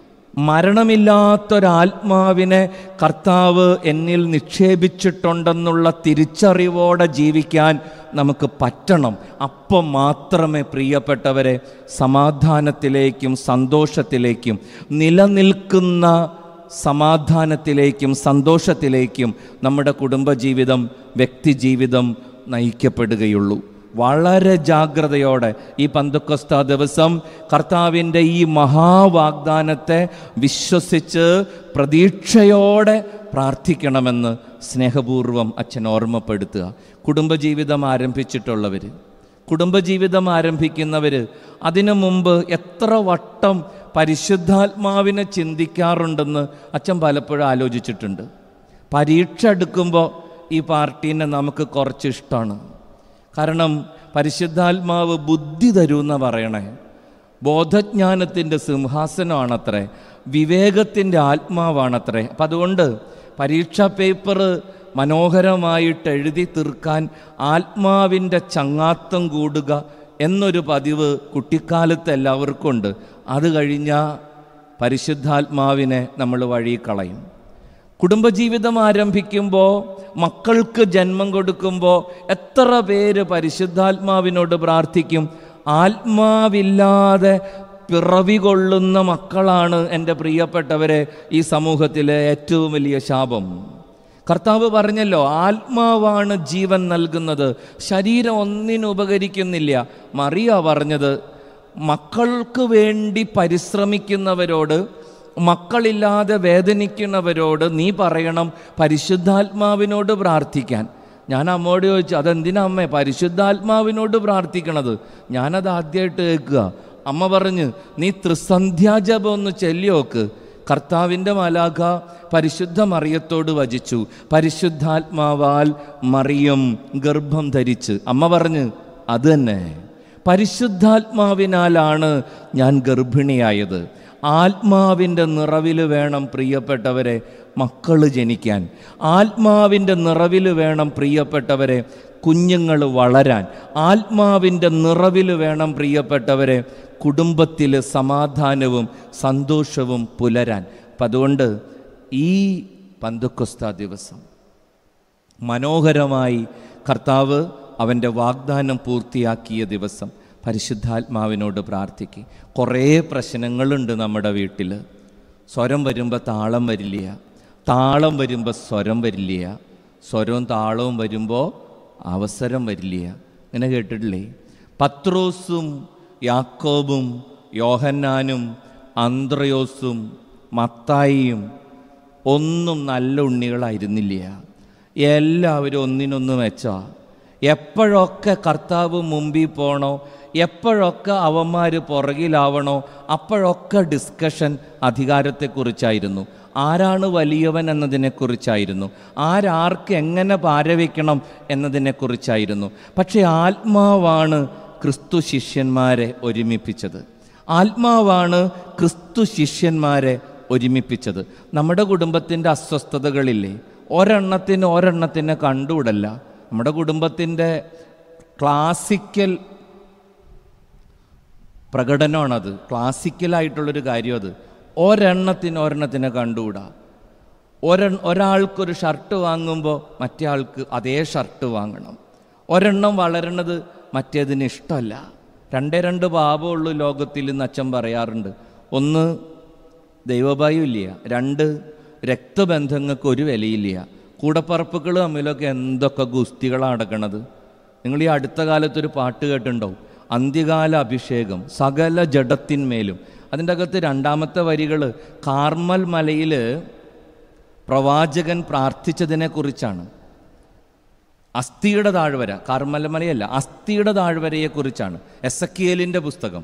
മരണമില്ലാത്തൊരാത്മാവിനെ കർത്താവ് എന്നിൽ നിക്ഷേപിച്ചിട്ടുണ്ടെന്നുള്ള തിരിച്ചറിവോടെ ജീവിക്കാൻ നമുക്ക് പറ്റണം അപ്പം മാത്രമേ പ്രിയപ്പെട്ടവരെ സമാധാനത്തിലേക്കും സന്തോഷത്തിലേക്കും നിലനിൽക്കുന്ന സമാധാനത്തിലേക്കും സന്തോഷത്തിലേക്കും നമ്മുടെ കുടുംബജീവിതം വ്യക്തിജീവിതം നയിക്കപ്പെടുകയുള്ളൂ വളരെ ജാഗ്രതയോടെ ഈ പന്തക്കൊസ്ത ദിവസം കർത്താവിൻ്റെ ഈ മഹാവാഗ്ദാനത്തെ വിശ്വസിച്ച് പ്രതീക്ഷയോടെ പ്രാർത്ഥിക്കണമെന്ന് സ്നേഹപൂർവ്വം അച്ഛൻ ഓർമ്മപ്പെടുത്തുക കുടുംബജീവിതം ആരംഭിച്ചിട്ടുള്ളവർ കുടുംബജീവിതം ആരംഭിക്കുന്നവർ അതിനു മുമ്പ് എത്ര വട്ടം പരിശുദ്ധാത്മാവിനെ ചിന്തിക്കാറുണ്ടെന്ന് അച്ഛൻ പലപ്പോഴും ആലോചിച്ചിട്ടുണ്ട് പരീക്ഷ എടുക്കുമ്പോൾ ഈ പാർട്ടീനെ നമുക്ക് കുറച്ച് ഇഷ്ടമാണ് കാരണം പരിശുദ്ധാത്മാവ് ബുദ്ധി തരൂന്ന പറയണേ ബോധജ്ഞാനത്തിൻ്റെ സിംഹാസനമാണത്രേ വിവേകത്തിൻ്റെ ആത്മാവാണത്രേ അപ്പം അതുകൊണ്ട് പരീക്ഷാ പേപ്പർ മനോഹരമായിട്ട് എഴുതി തീർക്കാൻ ആത്മാവിൻ്റെ ചങ്ങാത്തം കൂടുക എന്നൊരു പതിവ് കുട്ടിക്കാലത്ത് എല്ലാവർക്കും ഉണ്ട് അത് കഴിഞ്ഞാൽ പരിശുദ്ധാത്മാവിനെ നമ്മൾ വഴി കളയും കുടുംബജീവിതം ആരംഭിക്കുമ്പോൾ മക്കൾക്ക് ജന്മം കൊടുക്കുമ്പോൾ എത്ര പേര് പരിശുദ്ധാത്മാവിനോട് പ്രാർത്ഥിക്കും ആത്മാവില്ലാതെ പിറവി കൊള്ളുന്ന മക്കളാണ് എൻ്റെ പ്രിയപ്പെട്ടവരെ ഈ സമൂഹത്തിലെ ഏറ്റവും വലിയ ശാപം കർത്താവ് പറഞ്ഞല്ലോ ആത്മാവാണ് ജീവൻ നൽകുന്നത് ശരീരം ഒന്നിനും ഉപകരിക്കുന്നില്ല മറിയ പറഞ്ഞത് മക്കൾക്ക് വേണ്ടി പരിശ്രമിക്കുന്നവരോട് മക്കളില്ലാതെ വേദനിക്കുന്നവരോട് നീ പറയണം പരിശുദ്ധാത്മാവിനോട് പ്രാർത്ഥിക്കാൻ ഞാൻ അമ്മോട് ചോദിച്ചു അതെന്തിനാ അമ്മേ പരിശുദ്ധാത്മാവിനോട് പ്രാർത്ഥിക്കണത് ഞാനത് ആദ്യമായിട്ട് കേൾക്കുക അമ്മ പറഞ്ഞ് നീ ത്രിസന്ധ്യാജപം ഒന്ന് ചെല്ലിയോക്ക് കർത്താവിൻ്റെ മലാഖ പരിശുദ്ധ മറിയത്തോട് വചിച്ചു പരിശുദ്ധാത്മാവാൽ മറിയം ഗർഭം ധരിച്ച് അമ്മ പറഞ്ഞ് അത് തന്നെ പരിശുദ്ധാത്മാവിനാലാണ് ഞാൻ ഗർഭിണിയായത് ആത്മാവിൻ്റെ നിറവിൽ വേണം പ്രിയപ്പെട്ടവരെ മക്കൾ ജനിക്കാൻ ആത്മാവിൻ്റെ നിറവിൽ വേണം പ്രിയപ്പെട്ടവരെ കുഞ്ഞുങ്ങൾ വളരാൻ ആത്മാവിൻ്റെ നിറവിൽ വേണം പ്രിയപ്പെട്ടവരെ കുടുംബത്തിൽ സമാധാനവും സന്തോഷവും പുലരാൻ അപ്പം അതുകൊണ്ട് ഈ പന്തുക്കുസ്ത ദിവസം മനോഹരമായി കർത്താവ് അവൻ്റെ വാഗ്ദാനം പൂർത്തിയാക്കിയ ദിവസം പരിശുദ്ധാത്മാവിനോട് പ്രാർത്ഥിക്കും കുറേ പ്രശ്നങ്ങളുണ്ട് നമ്മുടെ വീട്ടിൽ സ്വരം വരുമ്പോൾ താളം വരില്ല താളം വരുമ്പോൾ സ്വരം വരില്ല സ്വരവും താളവും വരുമ്പോൾ അവസരം വരില്ല ഇങ്ങനെ കേട്ടിട്ടില്ലേ പത്രോസും യാക്കോബും യോഹന്നാനും അന്ത്രയോസും മത്തായിയും ഒന്നും നല്ല ഉണ്ണികളായിരുന്നില്ല എല്ലാവരും ഒന്നിനൊന്ന് മെച്ചാ എപ്പോഴൊക്കെ കർത്താവ് മുമ്പിൽ പോണോ എപ്പോഴൊക്കെ അവന്മാർ പുറകിലാവണോ അപ്പോഴൊക്കെ ഡിസ്കഷൻ അധികാരത്തെക്കുറിച്ചായിരുന്നു ആരാണ് വലിയവൻ എന്നതിനെക്കുറിച്ചായിരുന്നു ആരാർക്ക് എങ്ങനെ പാരവയ്ക്കണം എന്നതിനെക്കുറിച്ചായിരുന്നു പക്ഷേ ആത്മാവാണ് ക്രിസ്തു ശിഷ്യന്മാരെ ഒരുമിപ്പിച്ചത് ആത്മാവാണ് ക്രിസ്തു ശിഷ്യന്മാരെ ഒരുമിപ്പിച്ചത് നമ്മുടെ കുടുംബത്തിൻ്റെ അസ്വസ്ഥതകളില്ലേ ഒരെണ്ണത്തിന് ഒരെണ്ണത്തിനെ കണ്ടുവിടല്ല നമ്മുടെ കുടുംബത്തിൻ്റെ ക്ലാസിക്കൽ പ്രകടനമാണത് ക്ലാസിക്കലായിട്ടുള്ളൊരു കാര്യം അത് ഒരെണ്ണത്തിന് ഒരെണ്ണത്തിനെ കണ്ടുകൂടാ ഒരെ ഒരാൾക്കൊരു ഷർട്ട് വാങ്ങുമ്പോൾ മറ്റേ ആൾക്ക് അതേ ഷർട്ട് വാങ്ങണം ഒരെണ്ണം വളരണത് മറ്റേതിന് ഇഷ്ടമല്ല രണ്ടേ രണ്ട് പാപമുള്ളൂ ലോകത്തിൽ എന്ന് അച്ഛൻ പറയാറുണ്ട് ഒന്ന് ദൈവഭയം ഇല്ല രണ്ട് രക്തബന്ധങ്ങൾക്ക് ഒരു വിലയില്ല കൂടപ്പറപ്പുകൾ തമ്മിലൊക്കെ എന്തൊക്കെ ഗുസ്തികളാണ് നടക്കണത് നിങ്ങൾ ഈ അടുത്ത കാലത്തൊരു പാട്ട് കേട്ടിട്ടുണ്ടാവും അന്ത്യകാല അഭിഷേകം സകല ജഡത്തിന്മേലും അതിൻ്റെ അകത്ത് രണ്ടാമത്തെ വരികൾ കാർമൽ മലയിൽ പ്രവാചകൻ പ്രാർത്ഥിച്ചതിനെ കുറിച്ചാണ് അസ്ഥിയുടെ താഴ്വര കാർമലമലയല്ല അസ്ഥിയുടെ താഴ്വരയെക്കുറിച്ചാണ് എസ് എ പുസ്തകം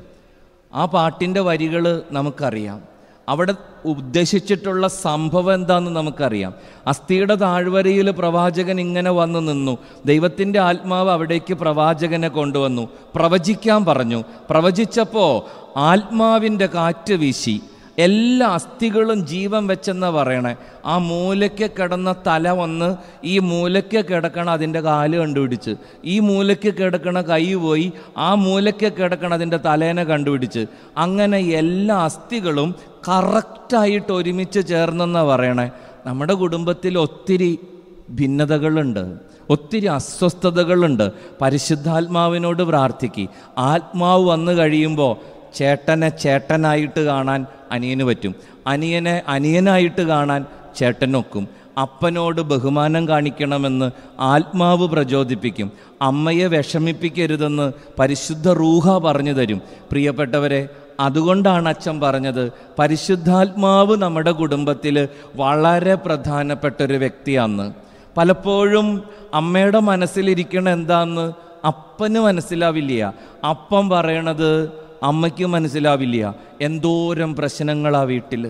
ആ പാട്ടിൻ്റെ വരികൾ നമുക്കറിയാം അവിടെ ഉദ്ദേശിച്ചിട്ടുള്ള സംഭവം എന്താണെന്ന് നമുക്കറിയാം അസ്ഥിയുടെ താഴ്വരയിൽ പ്രവാചകൻ ഇങ്ങനെ വന്നു നിന്നു ദൈവത്തിൻ്റെ ആത്മാവ് അവിടേക്ക് പ്രവാചകനെ കൊണ്ടുവന്നു പ്രവചിക്കാൻ പറഞ്ഞു പ്രവചിച്ചപ്പോൾ ആത്മാവിൻ്റെ കാറ്റ് വീശി എല്ലാ അസ്ഥികളും ജീവൻ വെച്ചെന്നാ പറയണേ ആ മൂലയ്ക്ക് കിടന്ന തല വന്ന് ഈ മൂലയ്ക്ക് കിടക്കണ അതിൻ്റെ കാല് കണ്ടുപിടിച്ച് ഈ മൂലയ്ക്ക് കിടക്കണ കൈ പോയി ആ മൂലയ്ക്ക് കിടക്കണ അതിൻ്റെ തലേനെ കണ്ടുപിടിച്ച് അങ്ങനെ എല്ലാ അസ്ഥികളും കറക്റ്റായിട്ട് ഒരുമിച്ച് ചേർന്നെന്നാ പറയണേ നമ്മുടെ കുടുംബത്തിൽ ഒത്തിരി ഭിന്നതകളുണ്ട് ഒത്തിരി അസ്വസ്ഥതകളുണ്ട് പരിശുദ്ധാത്മാവിനോട് പ്രാർത്ഥിക്കുക ആത്മാവ് വന്നു കഴിയുമ്പോൾ ചേട്ടനെ ചേട്ടനായിട്ട് കാണാൻ അനിയന് പറ്റും അനിയനെ അനിയനായിട്ട് കാണാൻ ചേട്ടനൊക്കും അപ്പനോട് ബഹുമാനം കാണിക്കണമെന്ന് ആത്മാവ് പ്രചോദിപ്പിക്കും അമ്മയെ വിഷമിപ്പിക്കരുതെന്ന് പരിശുദ്ധ റൂഹ പറഞ്ഞു തരും പ്രിയപ്പെട്ടവരെ അതുകൊണ്ടാണ് അച്ഛൻ പറഞ്ഞത് പരിശുദ്ധാത്മാവ് നമ്മുടെ കുടുംബത്തിൽ വളരെ പ്രധാനപ്പെട്ട ഒരു വ്യക്തിയാന്ന് പലപ്പോഴും അമ്മയുടെ മനസ്സിലിരിക്കണ എന്താന്ന് അപ്പന് മനസ്സിലാവില്ല അപ്പം പറയണത് അമ്മയ്ക്ക് മനസ്സിലാവില്ല എന്തോരം പ്രശ്നങ്ങളാ വീട്ടിൽ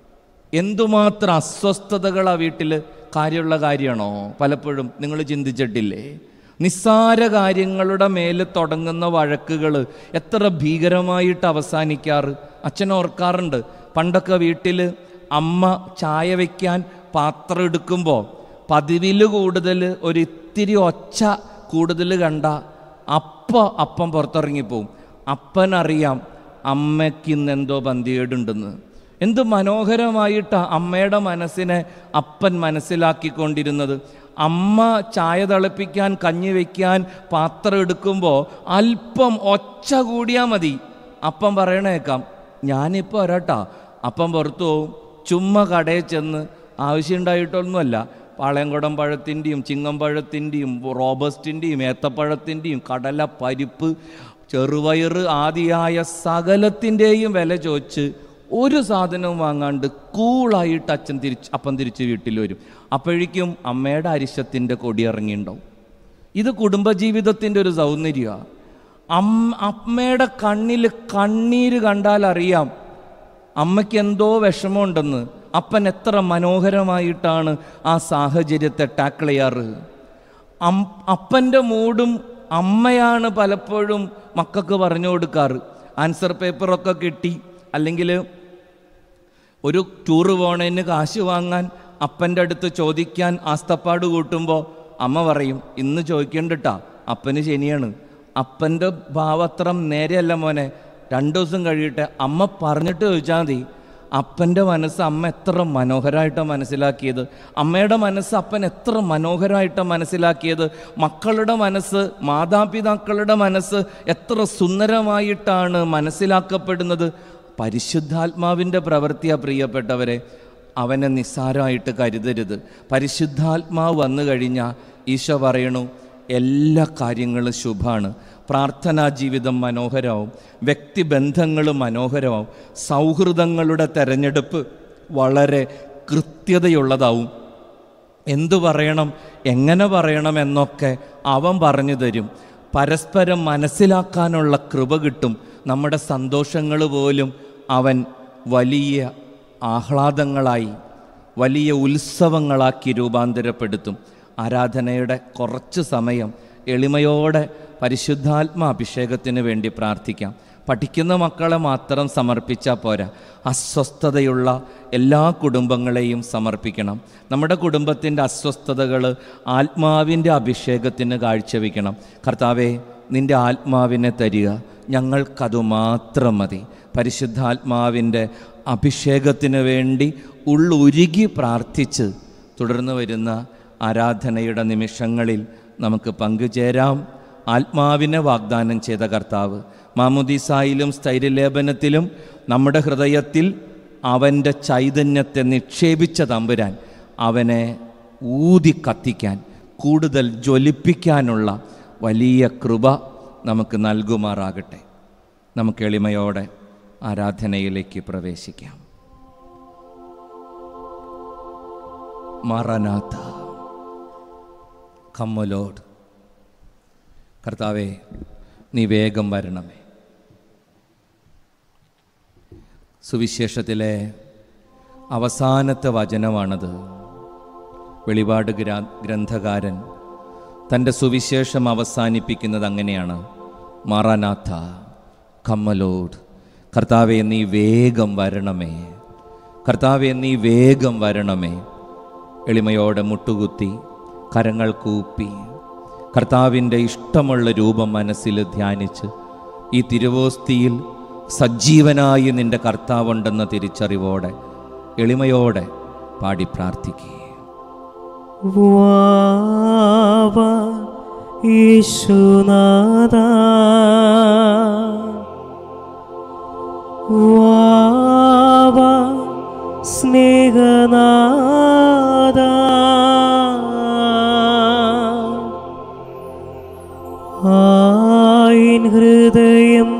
എന്തുമാത്രം അസ്വസ്ഥതകളാ വീട്ടിൽ കാര്യമുള്ള കാര്യമാണോ പലപ്പോഴും നിങ്ങൾ ചിന്തിച്ചിട്ടില്ലേ നിസ്സാര കാര്യങ്ങളുടെ മേൽ തുടങ്ങുന്ന വഴക്കുകൾ എത്ര ഭീകരമായിട്ട് അവസാനിക്കാറ് അച്ഛൻ ഓർക്കാറുണ്ട് പണ്ടൊക്കെ വീട്ടിൽ അമ്മ ചായ വയ്ക്കാൻ പാത്രം എടുക്കുമ്പോൾ പതിവിൽ കൂടുതൽ ഒരു ഇത്തിരി ഒച്ച കൂടുതൽ കണ്ട അപ്പ അപ്പം പുറത്തിറങ്ങിപ്പോവും അപ്പനറിയാം അമ്മയ്ക്ക് ഇന്ന് എന്തോ പന്തികേടുണ്ടെന്ന് എന്ത് മനോഹരമായിട്ടാ അമ്മയുടെ മനസ്സിനെ അപ്പൻ മനസ്സിലാക്കിക്കൊണ്ടിരുന്നത് അമ്മ ചായ തിളപ്പിക്കാൻ കഞ്ഞി വയ്ക്കാൻ പാത്രം എടുക്കുമ്പോൾ അല്പം ഒച്ച കൂടിയാൽ മതി അപ്പം പറയണേക്കാം ഞാനിപ്പോൾ വരാട്ടാ അപ്പം പുറത്തു പോവും ചുമ്മാ കടയിൽ ചെന്ന് ആവശ്യമുണ്ടായിട്ടൊന്നുമല്ല പാളയംകുടം പഴത്തിൻ്റെയും ചിങ്ങമ്പഴത്തിൻ്റെയും റോബസ്റ്റിൻ്റെയും ഏത്തപ്പഴത്തിൻ്റെയും കടല പരിപ്പ് ചെറുപയറ് ആദിയായ സകലത്തിൻ്റെയും വില ചോദിച്ച് ഒരു സാധനവും വാങ്ങാണ്ട് കൂളായിട്ട് അച്ഛൻ തിരിച്ച് അപ്പം തിരിച്ച് വീട്ടിൽ വരും അപ്പോഴേക്കും അമ്മയുടെ അരിശത്തിൻ്റെ കൊടി ഇറങ്ങിയിട്ടുണ്ടാവും ഇത് കുടുംബജീവിതത്തിൻ്റെ ഒരു സൗന്ദര്യമാണ് അമ്മ അമ്മയുടെ കണ്ണിൽ കണ്ണീര് കണ്ടാൽ അറിയാം അമ്മയ്ക്ക് എന്തോ വിഷമമുണ്ടെന്ന് അപ്പൻ എത്ര മനോഹരമായിട്ടാണ് ആ സാഹചര്യത്തെ ടാക്കിൾ ചെയ്യാറ് അം അപ്പൻ്റെ മൂടും അമ്മയാണ് പലപ്പോഴും മക്കൾക്ക് പറഞ്ഞു കൊടുക്കാറ് ആൻസർ പേപ്പറൊക്കെ കിട്ടി അല്ലെങ്കിൽ ഒരു ടൂറ് പോണതിന് കാശ് വാങ്ങാൻ അപ്പൻ്റെ അടുത്ത് ചോദിക്കാൻ ആസ്തപ്പാട് കൂട്ടുമ്പോൾ അമ്മ പറയും ഇന്ന് ചോദിക്കണ്ടിട്ടാ അപ്പന് ശനിയാണ് അപ്പൻ്റെ ഭാവത്രം നേരെയല്ല മോനെ രണ്ടു ദിവസം കഴിയട്ടെ അമ്മ പറഞ്ഞിട്ട് ചോദിച്ചാൽ മതി അപ്പൻ്റെ മനസ്സ് അമ്മ എത്ര മനോഹരമായിട്ടാണ് മനസ്സിലാക്കിയത് അമ്മയുടെ മനസ്സ് അപ്പൻ എത്ര മനോഹരമായിട്ടാണ് മനസ്സിലാക്കിയത് മക്കളുടെ മനസ്സ് മാതാപിതാക്കളുടെ മനസ്സ് എത്ര സുന്ദരമായിട്ടാണ് മനസ്സിലാക്കപ്പെടുന്നത് പരിശുദ്ധാത്മാവിൻ്റെ പ്രവൃത്തിയാണ് പ്രിയപ്പെട്ടവരെ അവനെ നിസ്സാരമായിട്ട് കരുതരുത് പരിശുദ്ധാത്മാവ് വന്നു കഴിഞ്ഞാൽ ഈശോ പറയണു എല്ലാ കാര്യങ്ങളും ശുഭമാണ് പ്രാർത്ഥനാ ജീവിതം മനോഹരമാവും വ്യക്തിബന്ധങ്ങൾ മനോഹരമാവും സൗഹൃദങ്ങളുടെ തെരഞ്ഞെടുപ്പ് വളരെ കൃത്യതയുള്ളതാവും എന്തു പറയണം എങ്ങനെ പറയണം എന്നൊക്കെ അവൻ പറഞ്ഞു തരും പരസ്പരം മനസ്സിലാക്കാനുള്ള കൃപ കിട്ടും നമ്മുടെ സന്തോഷങ്ങൾ പോലും അവൻ വലിയ ആഹ്ലാദങ്ങളായി വലിയ ഉത്സവങ്ങളാക്കി രൂപാന്തരപ്പെടുത്തും ആരാധനയുടെ കുറച്ച് സമയം എളിമയോടെ പരിശുദ്ധാത്മ അഭിഷേകത്തിന് വേണ്ടി പ്രാർത്ഥിക്കാം പഠിക്കുന്ന മക്കളെ മാത്രം സമർപ്പിച്ചാൽ പോരാ അസ്വസ്ഥതയുള്ള എല്ലാ കുടുംബങ്ങളെയും സമർപ്പിക്കണം നമ്മുടെ കുടുംബത്തിൻ്റെ അസ്വസ്ഥതകൾ ആത്മാവിൻ്റെ അഭിഷേകത്തിന് കാഴ്ചവെക്കണം കർത്താവെ നിൻ്റെ ആത്മാവിനെ തരിക ഞങ്ങൾക്കതു മാത്രം മതി പരിശുദ്ധാത്മാവിൻ്റെ അഭിഷേകത്തിന് വേണ്ടി ഉള്ളുരുകി പ്രാർത്ഥിച്ച് തുടർന്ന് വരുന്ന ആരാധനയുടെ നിമിഷങ്ങളിൽ നമുക്ക് പങ്കുചേരാം ആത്മാവിനെ വാഗ്ദാനം ചെയ്ത കർത്താവ് മാമുദീസായിലും സ്ഥൈര്യലേപനത്തിലും നമ്മുടെ ഹൃദയത്തിൽ അവൻ്റെ ചൈതന്യത്തെ നിക്ഷേപിച്ച തമ്പുരാൻ അവനെ ഊതി കത്തിക്കാൻ കൂടുതൽ ജ്വലിപ്പിക്കാനുള്ള വലിയ കൃപ നമുക്ക് നൽകുമാറാകട്ടെ നമുക്ക് എളിമയോടെ ആരാധനയിലേക്ക് പ്രവേശിക്കാം മറനാഥ കമ്മലോട് കർത്താവെ നീ വേഗം വരണമേ സുവിശേഷത്തിലെ അവസാനത്തെ വചനമാണത് വെളിപാട് ഗ്രാ ഗ്രന്ഥകാരൻ തൻ്റെ സുവിശേഷം അവസാനിപ്പിക്കുന്നത് അങ്ങനെയാണ് മറനാഥ കമ്മലോട് കർത്താവെ നീ വേഗം വരണമേ കർത്താവെ നീ വേഗം വരണമേ എളിമയോടെ മുട്ടുകുത്തി കരങ്ങൾ കൂപ്പി കർത്താവിൻ്റെ ഇഷ്ടമുള്ള രൂപം മനസ്സിൽ ധ്യാനിച്ച് ഈ തിരുവോസ്തിയിൽ സജീവനായി നിന്റെ കർത്താവുണ്ടെന്ന തിരിച്ചറിവോടെ എളിമയോടെ പാടി പ്രാർത്ഥിക്കുക വാവ യേശുനാഥ വാവ സ്നേഹനാഥ ആയിൻ ഹൃദയം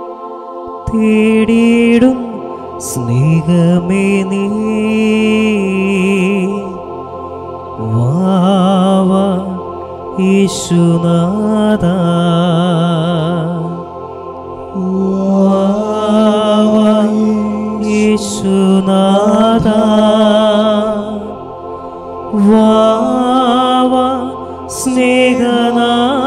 തേടിയിടും സ്നേഹമേ നീ വാവ യേശുനാഥ വാവ യേശുനാഥ വാവ സ്നേഹനാഥ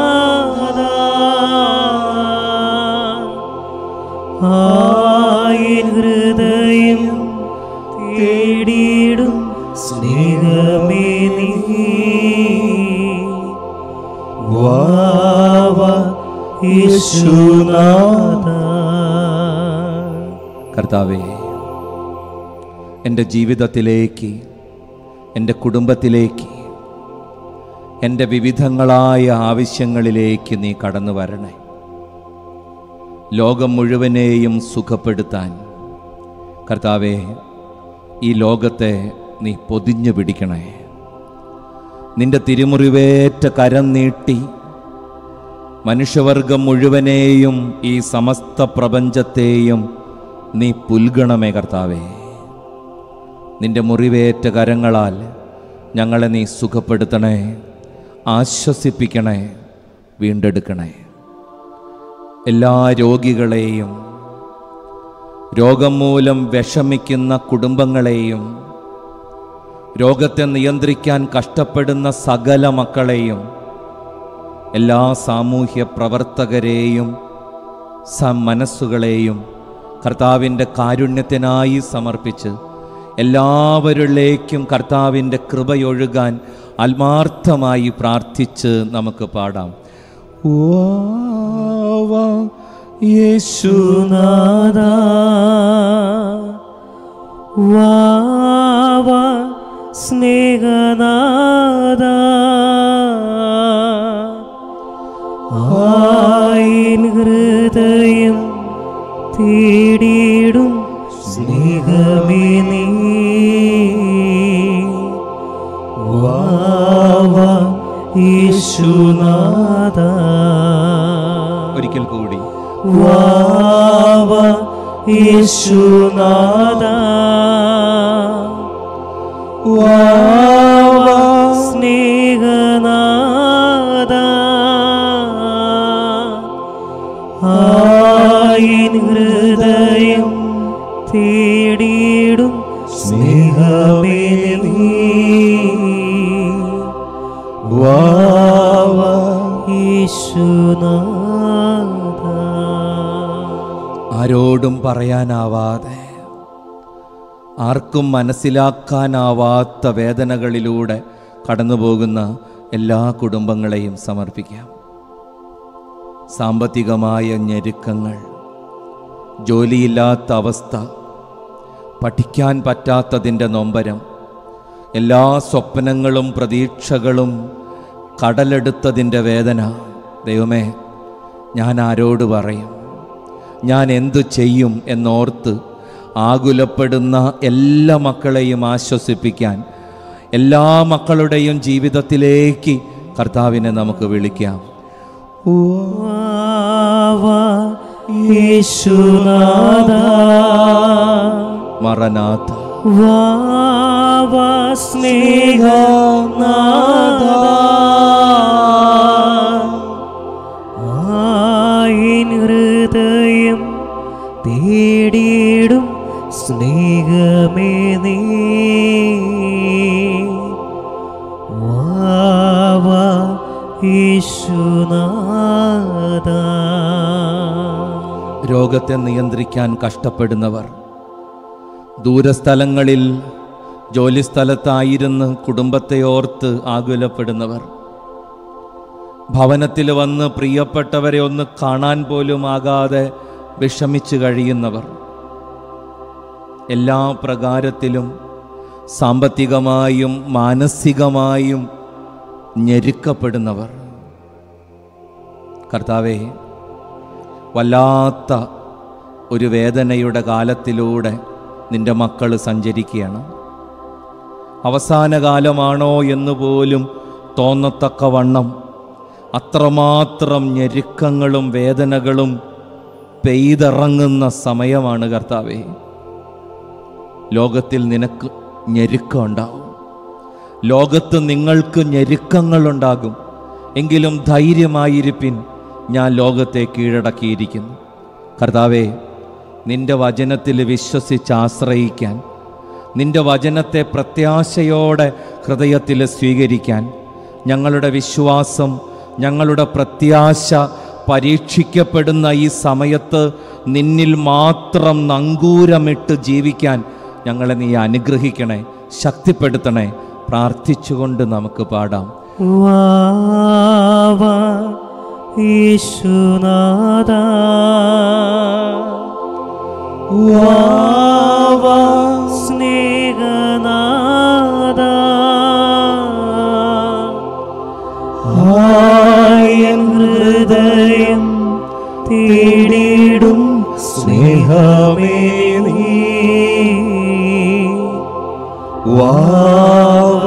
ആയിൻ ഹൃദയം തേടിയിടും സ്നേഹമേ നീ വാവ യേശുനാഥ കർത്താവേ എൻ്റെ ജീവിതത്തിലേക്ക് എൻ്റെ കുടുംബത്തിലേക്ക് എൻ്റെ വിവിധങ്ങളായ ആവശ്യങ്ങളിലേക്ക് നീ കടന്നു വരണേ ലോകം മുഴുവനെയും സുഖപ്പെടുത്താൻ കർത്താവേ ഈ ലോകത്തെ നീ പൊതിഞ്ഞു പിടിക്കണേ നിന്റെ തിരുമുറിവേറ്റ കരം നീട്ടി മനുഷ്യവർഗം മുഴുവനെയും ഈ സമസ്ത പ്രപഞ്ചത്തെയും നീ പുൽകണമേ കർത്താവേ നിന്റെ മുറിവേറ്റ കരങ്ങളാൽ ഞങ്ങളെ നീ സുഖപ്പെടുത്തണേ ആശ്വസിപ്പിക്കണേ വീണ്ടെടുക്കണേ എല്ലാ രോഗികളെയും രോഗം മൂലം വിഷമിക്കുന്ന കുടുംബങ്ങളെയും രോഗത്തെ നിയന്ത്രിക്കാൻ കഷ്ടപ്പെടുന്ന സകല മക്കളെയും എല്ലാ സാമൂഹ്യ പ്രവർത്തകരെയും സ മനസ്സുകളെയും കർത്താവിൻ്റെ കാരുണ്യത്തിനായി സമർപ്പിച്ച് എല്ലാവരിലേക്കും കർത്താവിൻ്റെ കൃപയൊഴുകാൻ ആത്മാർത്ഥമായി പ്രാർത്ഥിച്ച് നമുക്ക് പാടാം വാവാ യേശു യേശുനാഥ വാവ സ്നേഹനാദ ആയിൻ ഹൃദയം തേടിയിടും സ്നേഹമേ നീ വാവ യേശുനാഥ ഒരിക്കൽ കൂടി വാവ യേശുനാഥ വാവ സ്നേഹനാഥ ആയിൻ ഹൃദയം തേടിയിടും സ്നേഹമേ നീ വാവ യേശുനാഥ ആരോടും പറയാനാവാതെ ആർക്കും മനസ്സിലാക്കാനാവാത്ത വേദനകളിലൂടെ കടന്നുപോകുന്ന എല്ലാ കുടുംബങ്ങളെയും സമർപ്പിക്കാം സാമ്പത്തികമായ ഞെരുക്കങ്ങൾ ജോലിയില്ലാത്ത അവസ്ഥ പഠിക്കാൻ പറ്റാത്തതിൻ്റെ നൊമ്പരം എല്ലാ സ്വപ്നങ്ങളും പ്രതീക്ഷകളും കടലെടുത്തതിൻ്റെ വേദന ദൈവമേ ഞാൻ ആരോട് പറയും ഞാൻ എന്തു ചെയ്യും എന്നോർത്ത് ആകുലപ്പെടുന്ന എല്ലാ മക്കളെയും ആശ്വസിപ്പിക്കാൻ എല്ലാ മക്കളുടെയും ജീവിതത്തിലേക്ക് കർത്താവിനെ നമുക്ക് വിളിക്കാം വാവ യേശുനാഥ മറനാഥ വാവ സ്നേഹനാഥ ആയിൻ ഹൃദയം തേടിയിടും സ്നേഹമേ നീ വാവ യേശുനാഥ രോഗത്തെ നിയന്ത്രിക്കാൻ കഷ്ടപ്പെടുന്നവർ ദൂരസ്ഥലങ്ങളിൽ ജോലിസ്ഥലത്തായിരുന്ന് കുടുംബത്തെ ഓർത്ത് ആകുലപ്പെടുന്നവർ ഭവനത്തിൽ വന്ന് പ്രിയപ്പെട്ടവരെ ഒന്ന് കാണാൻ പോലും ആകാതെ വിഷമിച്ചു കഴിയുന്നവർ എല്ലാ പ്രകാരത്തിലും സാമ്പത്തികമായും മാനസികമായും ഞെരുക്കപ്പെടുന്നവർ കർത്താവേ വല്ലാത്ത ഒരു വേദനയുടെ കാലത്തിലൂടെ നിന്റെ മക്കൾ സഞ്ചരിക്കുകയാണ് അവസാന കാലമാണോ എന്ന് പോലും തോന്നത്തക്കവണ്ണം അത്രമാത്രം ഞെരുക്കങ്ങളും വേദനകളും പെയ്തിറങ്ങുന്ന സമയമാണ് കർത്താവേ ലോകത്തിൽ നിനക്ക് ഞെരുക്കമുണ്ടാവും ലോകത്ത് നിങ്ങൾക്ക് ഞെരുക്കങ്ങളുണ്ടാകും എങ്കിലും ധൈര്യമായിരിപ്പിൻ ഞാൻ ലോകത്തെ കീഴടക്കിയിരിക്കുന്നു കർത്താവേ നിന്റെ വചനത്തിൽ വിശ്വസിച്ച് ആശ്രയിക്കാൻ നിന്റെ വചനത്തെ പ്രത്യാശയോടെ ഹൃദയത്തിൽ സ്വീകരിക്കാൻ ഞങ്ങളുടെ വിശ്വാസം ഞങ്ങളുടെ പ്രത്യാശ പരീക്ഷിക്കപ്പെടുന്ന ഈ സമയത്ത് നിന്നിൽ മാത്രം നങ്കൂരമിട്ട് ജീവിക്കാൻ ഞങ്ങളെ നീ അനുഗ്രഹിക്കണേ ശക്തിപ്പെടുത്തണേ പ്രാർത്ഥിച്ചുകൊണ്ട് നമുക്ക് പാടാം വാവ യേശുനാഥ വാവ സ്നേഹനാഥ ആയൻ ഹൃദയം തേടിയിടും സ്നേഹമേ നീ വാവ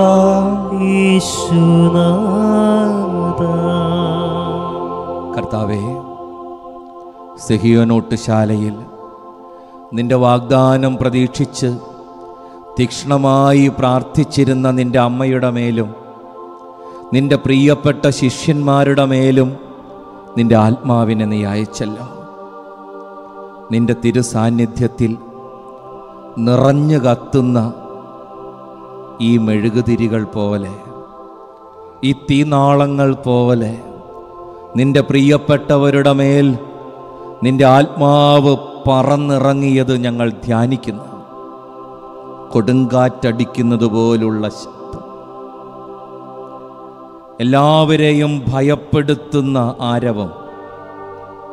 യേശുനാഥ കർത്താവേ സെഹിയോനോട്ട് ശാലയിൽ നിന്റെ വാഗ്ദാനം പ്രതീക്ഷിച്ച് തീക്ഷ്ണമായി പ്രാർത്ഥിച്ചിരുന്ന നിന്റെ അമ്മയുടെ മേലും നിന്റെ പ്രിയപ്പെട്ട ശിഷ്യന്മാരുടെ മേലും നിന്റെ ആത്മാവിനെ നീ അയച്ചല്ലോ നിന്റെ തിരുസാന്നിധ്യത്തിൽ നിറഞ്ഞു കത്തുന്ന ഈ മെഴുകുതിരികൾ പോലെ ഈ തീനാളങ്ങൾ പോലെ നിന്റെ പ്രിയപ്പെട്ടവരുടെ മേൽ നിന്റെ ആത്മാവ് പറന്നിറങ്ങിയത് ഞങ്ങൾ ധ്യാനിക്കുന്നു കൊടുങ്കാറ്റടിക്കുന്നത് പോലുള്ള ശബ്ദം എല്ലാവരെയും ഭയപ്പെടുത്തുന്ന ആരവം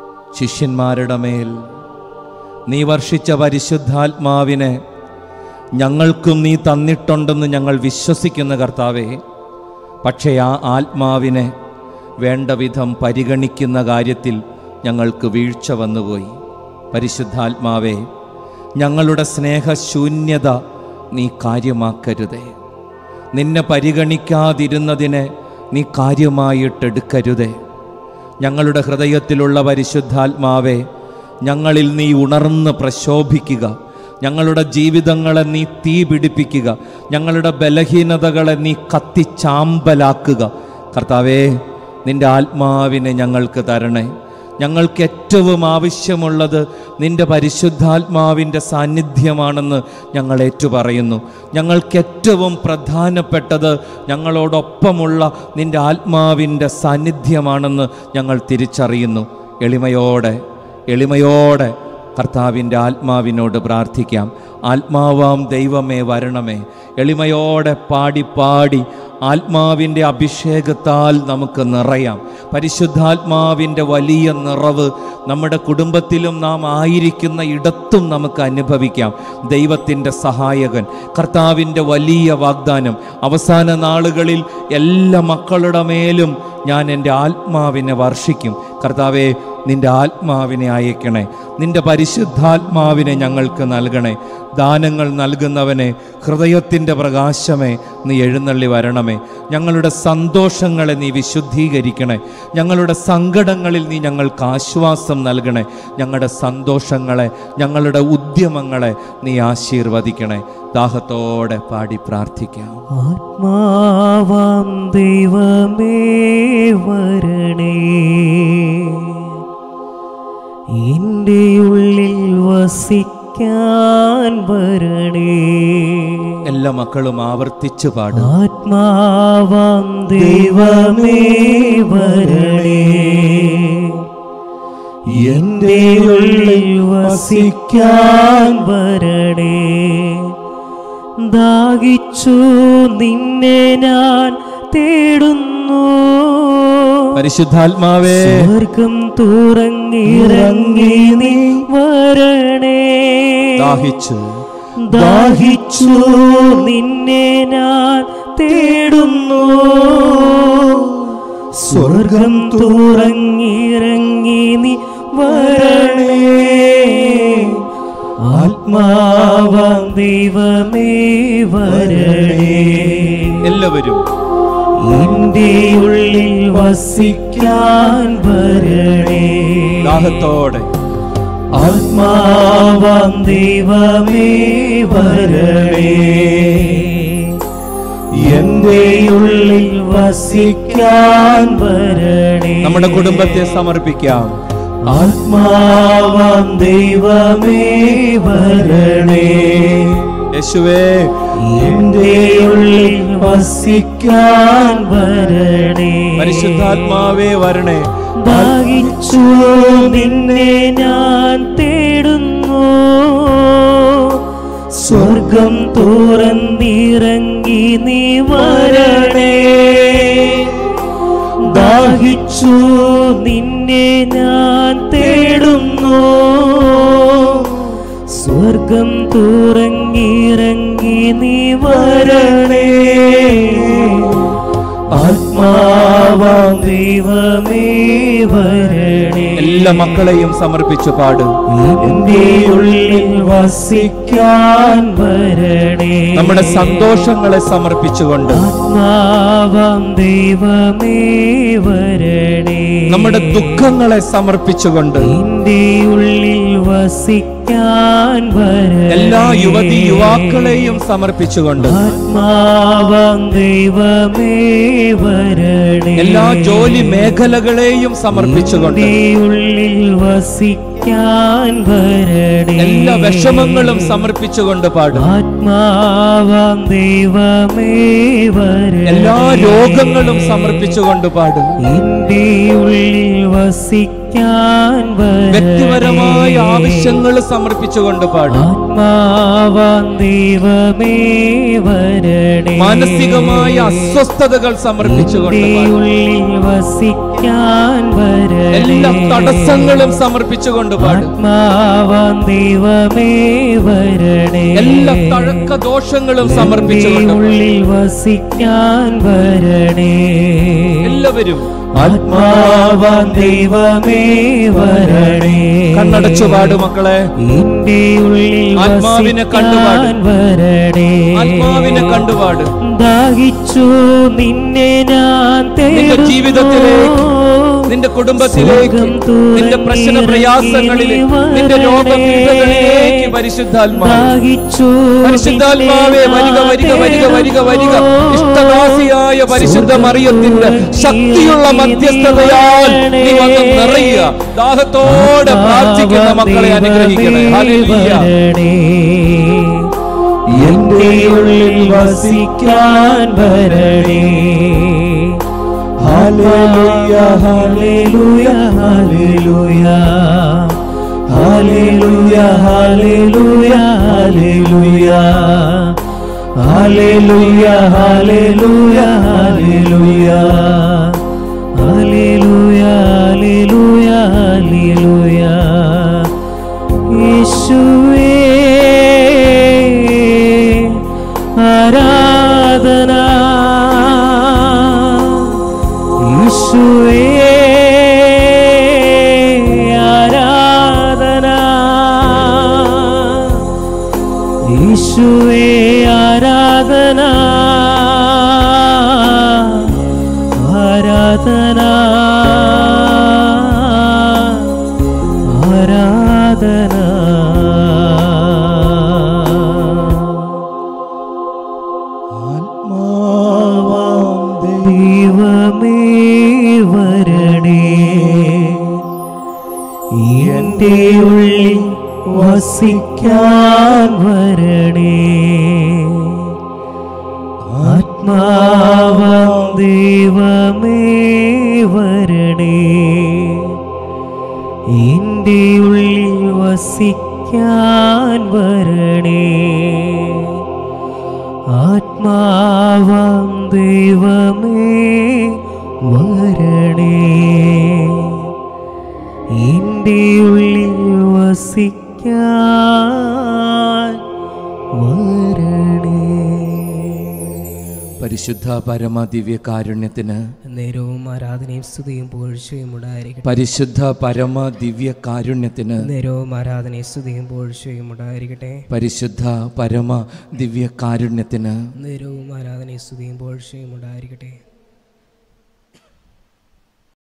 ശിഷ്യന്മാരുടെ മേൽ നീ വർഷിച്ച പരിശുദ്ധാത്മാവിനെ ഞങ്ങൾക്കും നീ തന്നിട്ടുണ്ടെന്ന് ഞങ്ങൾ വിശ്വസിക്കുന്ന കർത്താവേ പക്ഷേ ആ ആത്മാവിനെ വേണ്ട വിധം പരിഗണിക്കുന്ന കാര്യത്തിൽ ഞങ്ങൾക്ക് വീഴ്ച വന്നുപോയി പരിശുദ്ധാത്മാവേ ഞങ്ങളുടെ സ്നേഹശൂന്യത നീ കാര്യമാക്കരുതേ നിന്നെ പരിഗണിക്കാതിരുന്നതിനെ നീ കാര്യമായിട്ടെടുക്കരുതേ ഞങ്ങളുടെ ഹൃദയത്തിലുള്ള പരിശുദ്ധാത്മാവെ ഞങ്ങളിൽ നീ ഉണർന്ന് പ്രശോഭിക്കുക ഞങ്ങളുടെ ജീവിതങ്ങളെ നീ തീ പിടിപ്പിക്കുക ഞങ്ങളുടെ ബലഹീനതകളെ നീ കത്തിച്ചാമ്പലാക്കുക കർത്താവേ നിന്റെ ആത്മാവിനെ ഞങ്ങൾക്ക് തരണേ ഞങ്ങൾക്ക് ഏറ്റവും ആവശ്യമുള്ളത് നിന്റെ പരിശുദ്ധാത്മാവിൻ്റെ സാന്നിധ്യമാണെന്ന് ഞങ്ങൾ ഏറ്റുപറയുന്നു ഞങ്ങൾക്ക് ഏറ്റവും പ്രധാനപ്പെട്ടത് ഞങ്ങളോടൊപ്പമുള്ള നിന്റെ ആത്മാവിൻ്റെ സാന്നിധ്യമാണെന്ന് ഞങ്ങൾ തിരിച്ചറിയുന്നു എളിമയോടെ എളിമയോടെ കർത്താവിൻ്റെ ആത്മാവിനോട് പ്രാർത്ഥിക്കാം ആത്മാവാം ദൈവമേ വരണമേ എളിമയോടെ പാടി പാടി ആത്മാവിൻ്റെ അഭിഷേകത്താൽ നമുക്ക് നിറയാം പരിശുദ്ധാത്മാവിൻ്റെ വലിയ നിറവ് നമ്മുടെ കുടുംബത്തിലും നാം ആയിരിക്കുന്ന ഇടത്തും നമുക്ക് അനുഭവിക്കാം ദൈവത്തിൻ്റെ സഹായകൻ കർത്താവിൻ്റെ വലിയ വാഗ്ദാനം അവസാന നാളുകളിൽ എല്ലാ മക്കളുടെ മേലും ഞാൻ എൻ്റെ ആത്മാവിനെ വർഷിക്കും കർത്താവെ നിന്റെ ആത്മാവിനെ അയക്കണേ നിന്റെ പരിശുദ്ധാത്മാവിനെ ഞങ്ങൾക്ക് നൽകണേ ദാനങ്ങൾ നൽകുന്നവനെ ഹൃദയത്തിൻ്റെ പ്രകാശമേ നീ എഴുന്നള്ളി വരണമേ ഞങ്ങളുടെ സന്തോഷങ്ങളെ നീ വിശുദ്ധീകരിക്കണേ ഞങ്ങളുടെ സങ്കടങ്ങളിൽ നീ ഞങ്ങൾക്ക് ആശ്വാസം നൽകണേ ഞങ്ങളുടെ സന്തോഷങ്ങളെ ഞങ്ങളുടെ ഉദ്യമങ്ങളെ നീ ആശീർവദിക്കണേ ദാഹത്തോടെ പാടി പ്രാർത്ഥിക്കാം ആത്മാവാം ദൈവമേ വരണേ എൻ്റെ ഉള്ളിൽ വസിക്കാൻ വരണേ എല്ലാ മക്കളും ആവർത്തിച്ചു പാടും ആത്മാവാം ദൈവമേ വരണേ എൻ്റെ ഉള്ളിൽ വസിക്കാൻ വരണേ ദാഹിച്ചു നിന്നെ ഞാൻ തേടുന്നു പരിശുദ്ധാത്മാവേ സ്വർഗം തുറങ്ങിറങ്ങി നീ വരണേ ദാഹിച്ചു ദാഹിച്ചു നിന്നെ ഞാൻ തേടുന്നു സ്വർഗം തുറങ്ങിറങ്ങി നീ വരണേ ആത്മാവാം ദൈവമേ വരണേ എല്ലാവരും എന്റെ ഉള്ളിൽ വസിക്കാൻ വരണേ ദാഹത്തോടെ ആത്മാവാം ദൈവമേ വരണേ എന്റെ ഉള്ളിൽ വസിക്കാൻ വരണേ നമ്മുടെ കുടുംബത്തെ സമർപ്പിക്കാം ആത്മാവാം ദൈവമേ വരണേ യേശുവേ എന്റെ ഉള്ളിൽ വസിക്കാൻ വരണേ പരിശുദ്ധാത്മാവേ വരണേ ദാഹിച്ചു നിന്നെ ഞാൻ തേടുന്നു സ്വർഗം തുറന്നിറങ്ങി നീ വരണേ ദാഹിച്ചു നിന്നെ ഞാൻ തേടുന്നു സ്വർഗം തുറങ്ങിറങ്ങി നീ വരണേ ആത്മാവാം ദൈവമേ വരണേ എല്ലാ മക്കളെയും സമർപ്പിച്ചു പാടും എന്റെ ഉള്ളിൽ വസിക്കാൻ വരണേ നമ്മുടെ സന്തോഷങ്ങളെ സമർപ്പിച്ചുകൊണ്ട് ആത്മാവാം ദൈവമേ വരണേ നമ്മുടെ ദുഃഖങ്ങളെ സമർപ്പിച്ചുകൊണ്ട് എന്റെ ഉള്ളിൽ വസിക്കാൻ വരണേ എല്ലാ യുവതി യുവാക്കളെയും സമർപ്പിച്ചുകൊണ്ട് ആത്മാവാം ദൈവമേ വരണേ എല്ലാ ജോലി മേഖലകളെയും സമർപ്പിച്ചുകൊണ്ട് എന്റെ ഉള്ളിൽ വസിക്കാൻ വരണേ എല്ലാ വിഷമങ്ങളും സമർപ്പിച്ചുകൊണ്ട് പാടും ആത്മാവാം ദൈവമേ വരണേ എല്ലാ രോഗങ്ങളും സമർപ്പിച്ചുകൊണ്ട് പാടും എന്റെ ഉള്ളിൽ വസിക്കാൻ വരണേ വ്യക്തിപരമായ ആവശ്യങ്ങൾ സമർപ്പിച്ചുകൊണ്ട് പാടും ആത്മാവാം ദൈവമേ വരണേ മാനസികമായ അസ്വസ്ഥതകൾ സമർപ്പിച്ചുകൊണ്ട് എന്റെ പാടും ഉള്ളിൽ വസിക്കാൻ വരണേ എല്ലാ തടസ്സങ്ങളും സമർപ്പിച്ചുകൊണ്ട് പാടും ആത്മാവാം ദൈവമേ വരണേ എല്ലാ എല്ലാ തഴക്ക ദോഷങ്ങളും എന്റെ സമർപ്പിച്ചുകൊണ്ട് ഉള്ളിൽ വസിക്കാൻ വരണേ എല്ലാവരും ആത്മാവാൻ ദൈവമേ വരണേ കണ്ണടച്ചു പാടു മക്കളെ എന്റെ ഉള്ളിൽ ആത്മാവിനെ കണ്ടുപാട്. വസിക്കാൻ വരണേ ആത്മാവിനെ കണ്ടുപാട് ദാഹിച്ചു നിന്നെ ഞാൻ നിന്റെ തേടുന്നു. ജീവിതത്തിലേക്ക് നിന്റെ കുടുംബത്തിലേക്ക് നിന്റെ പ്രശ്ന പ്രയാസങ്ങളിലേക്ക് നിന്റെ രോഗപീഠകളിലേക്ക് പരിശുദ്ധാത്മാവ് ദാഹിച്ചു പരിശുദ്ധാത്മാവേ വരിക വരിക വരിക വരിക വരിക ഇഷ്ടദാസിയായ പരിശുദ്ധ മറിയത്തിന്റെ ശക്തിയുള്ള മധ്യസ്ഥതയാൽ നീ വന്ന് നിറയുക ദാഹത്തോടെ പ്രാർത്ഥിക്കുന്ന മക്കളെ അനുഗ്രഹിക്കണേ ഹല്ലേലൂയ എന്റെ ഉള്ളിൽ വസിക്കാൻ വരണേ hallelujah hallelujah hallelujah hallelujah hallelujah hallelujah hallelujah hallelujah hallelujah hallelujah hallelujah hallelujah യേശുവേ ആരാധന യേശുവേ ആരാധന യേശുവേ ആരാധന ആരാധന ആരാധന ദൈവമേ വരണേ എന്റെ ഉള്ളിൽ വസിക്കാൻ വരണേ ആത്മാവം ദൈവമേ വരണേ എന്റെ ഉള്ളിൽ വസിക്കാൻ വരണേ ആത്മാവാം ദൈവമേ വരണേ എൻ്റെ ഉള്ളിൽ വസിക്കാൻ വരണേ പരിശുദ്ധ പരമ ദിവ്യ കാരുണ്യത്തിന് നേരവും ആരാധനയും സ്തുതിയും പുകഴ്ചയും ഉണ്ടായിരിക്കട്ടെ പരിശുദ്ധ പരമ ദിവ്യ കാരുണ്യത്തിന് നേരവും ആരാധനയും സ്തുതിയും പുകഴ്ചയും ഉണ്ടായിരിക്കട്ടെ പരിശുദ്ധ പരമ ദിവ്യ കാരുണ്യത്തിന് നേരവും ആരാധനയും സ്തുതിയും പുകഴ്ചയും ഉണ്ടായിരിക്കട്ടെ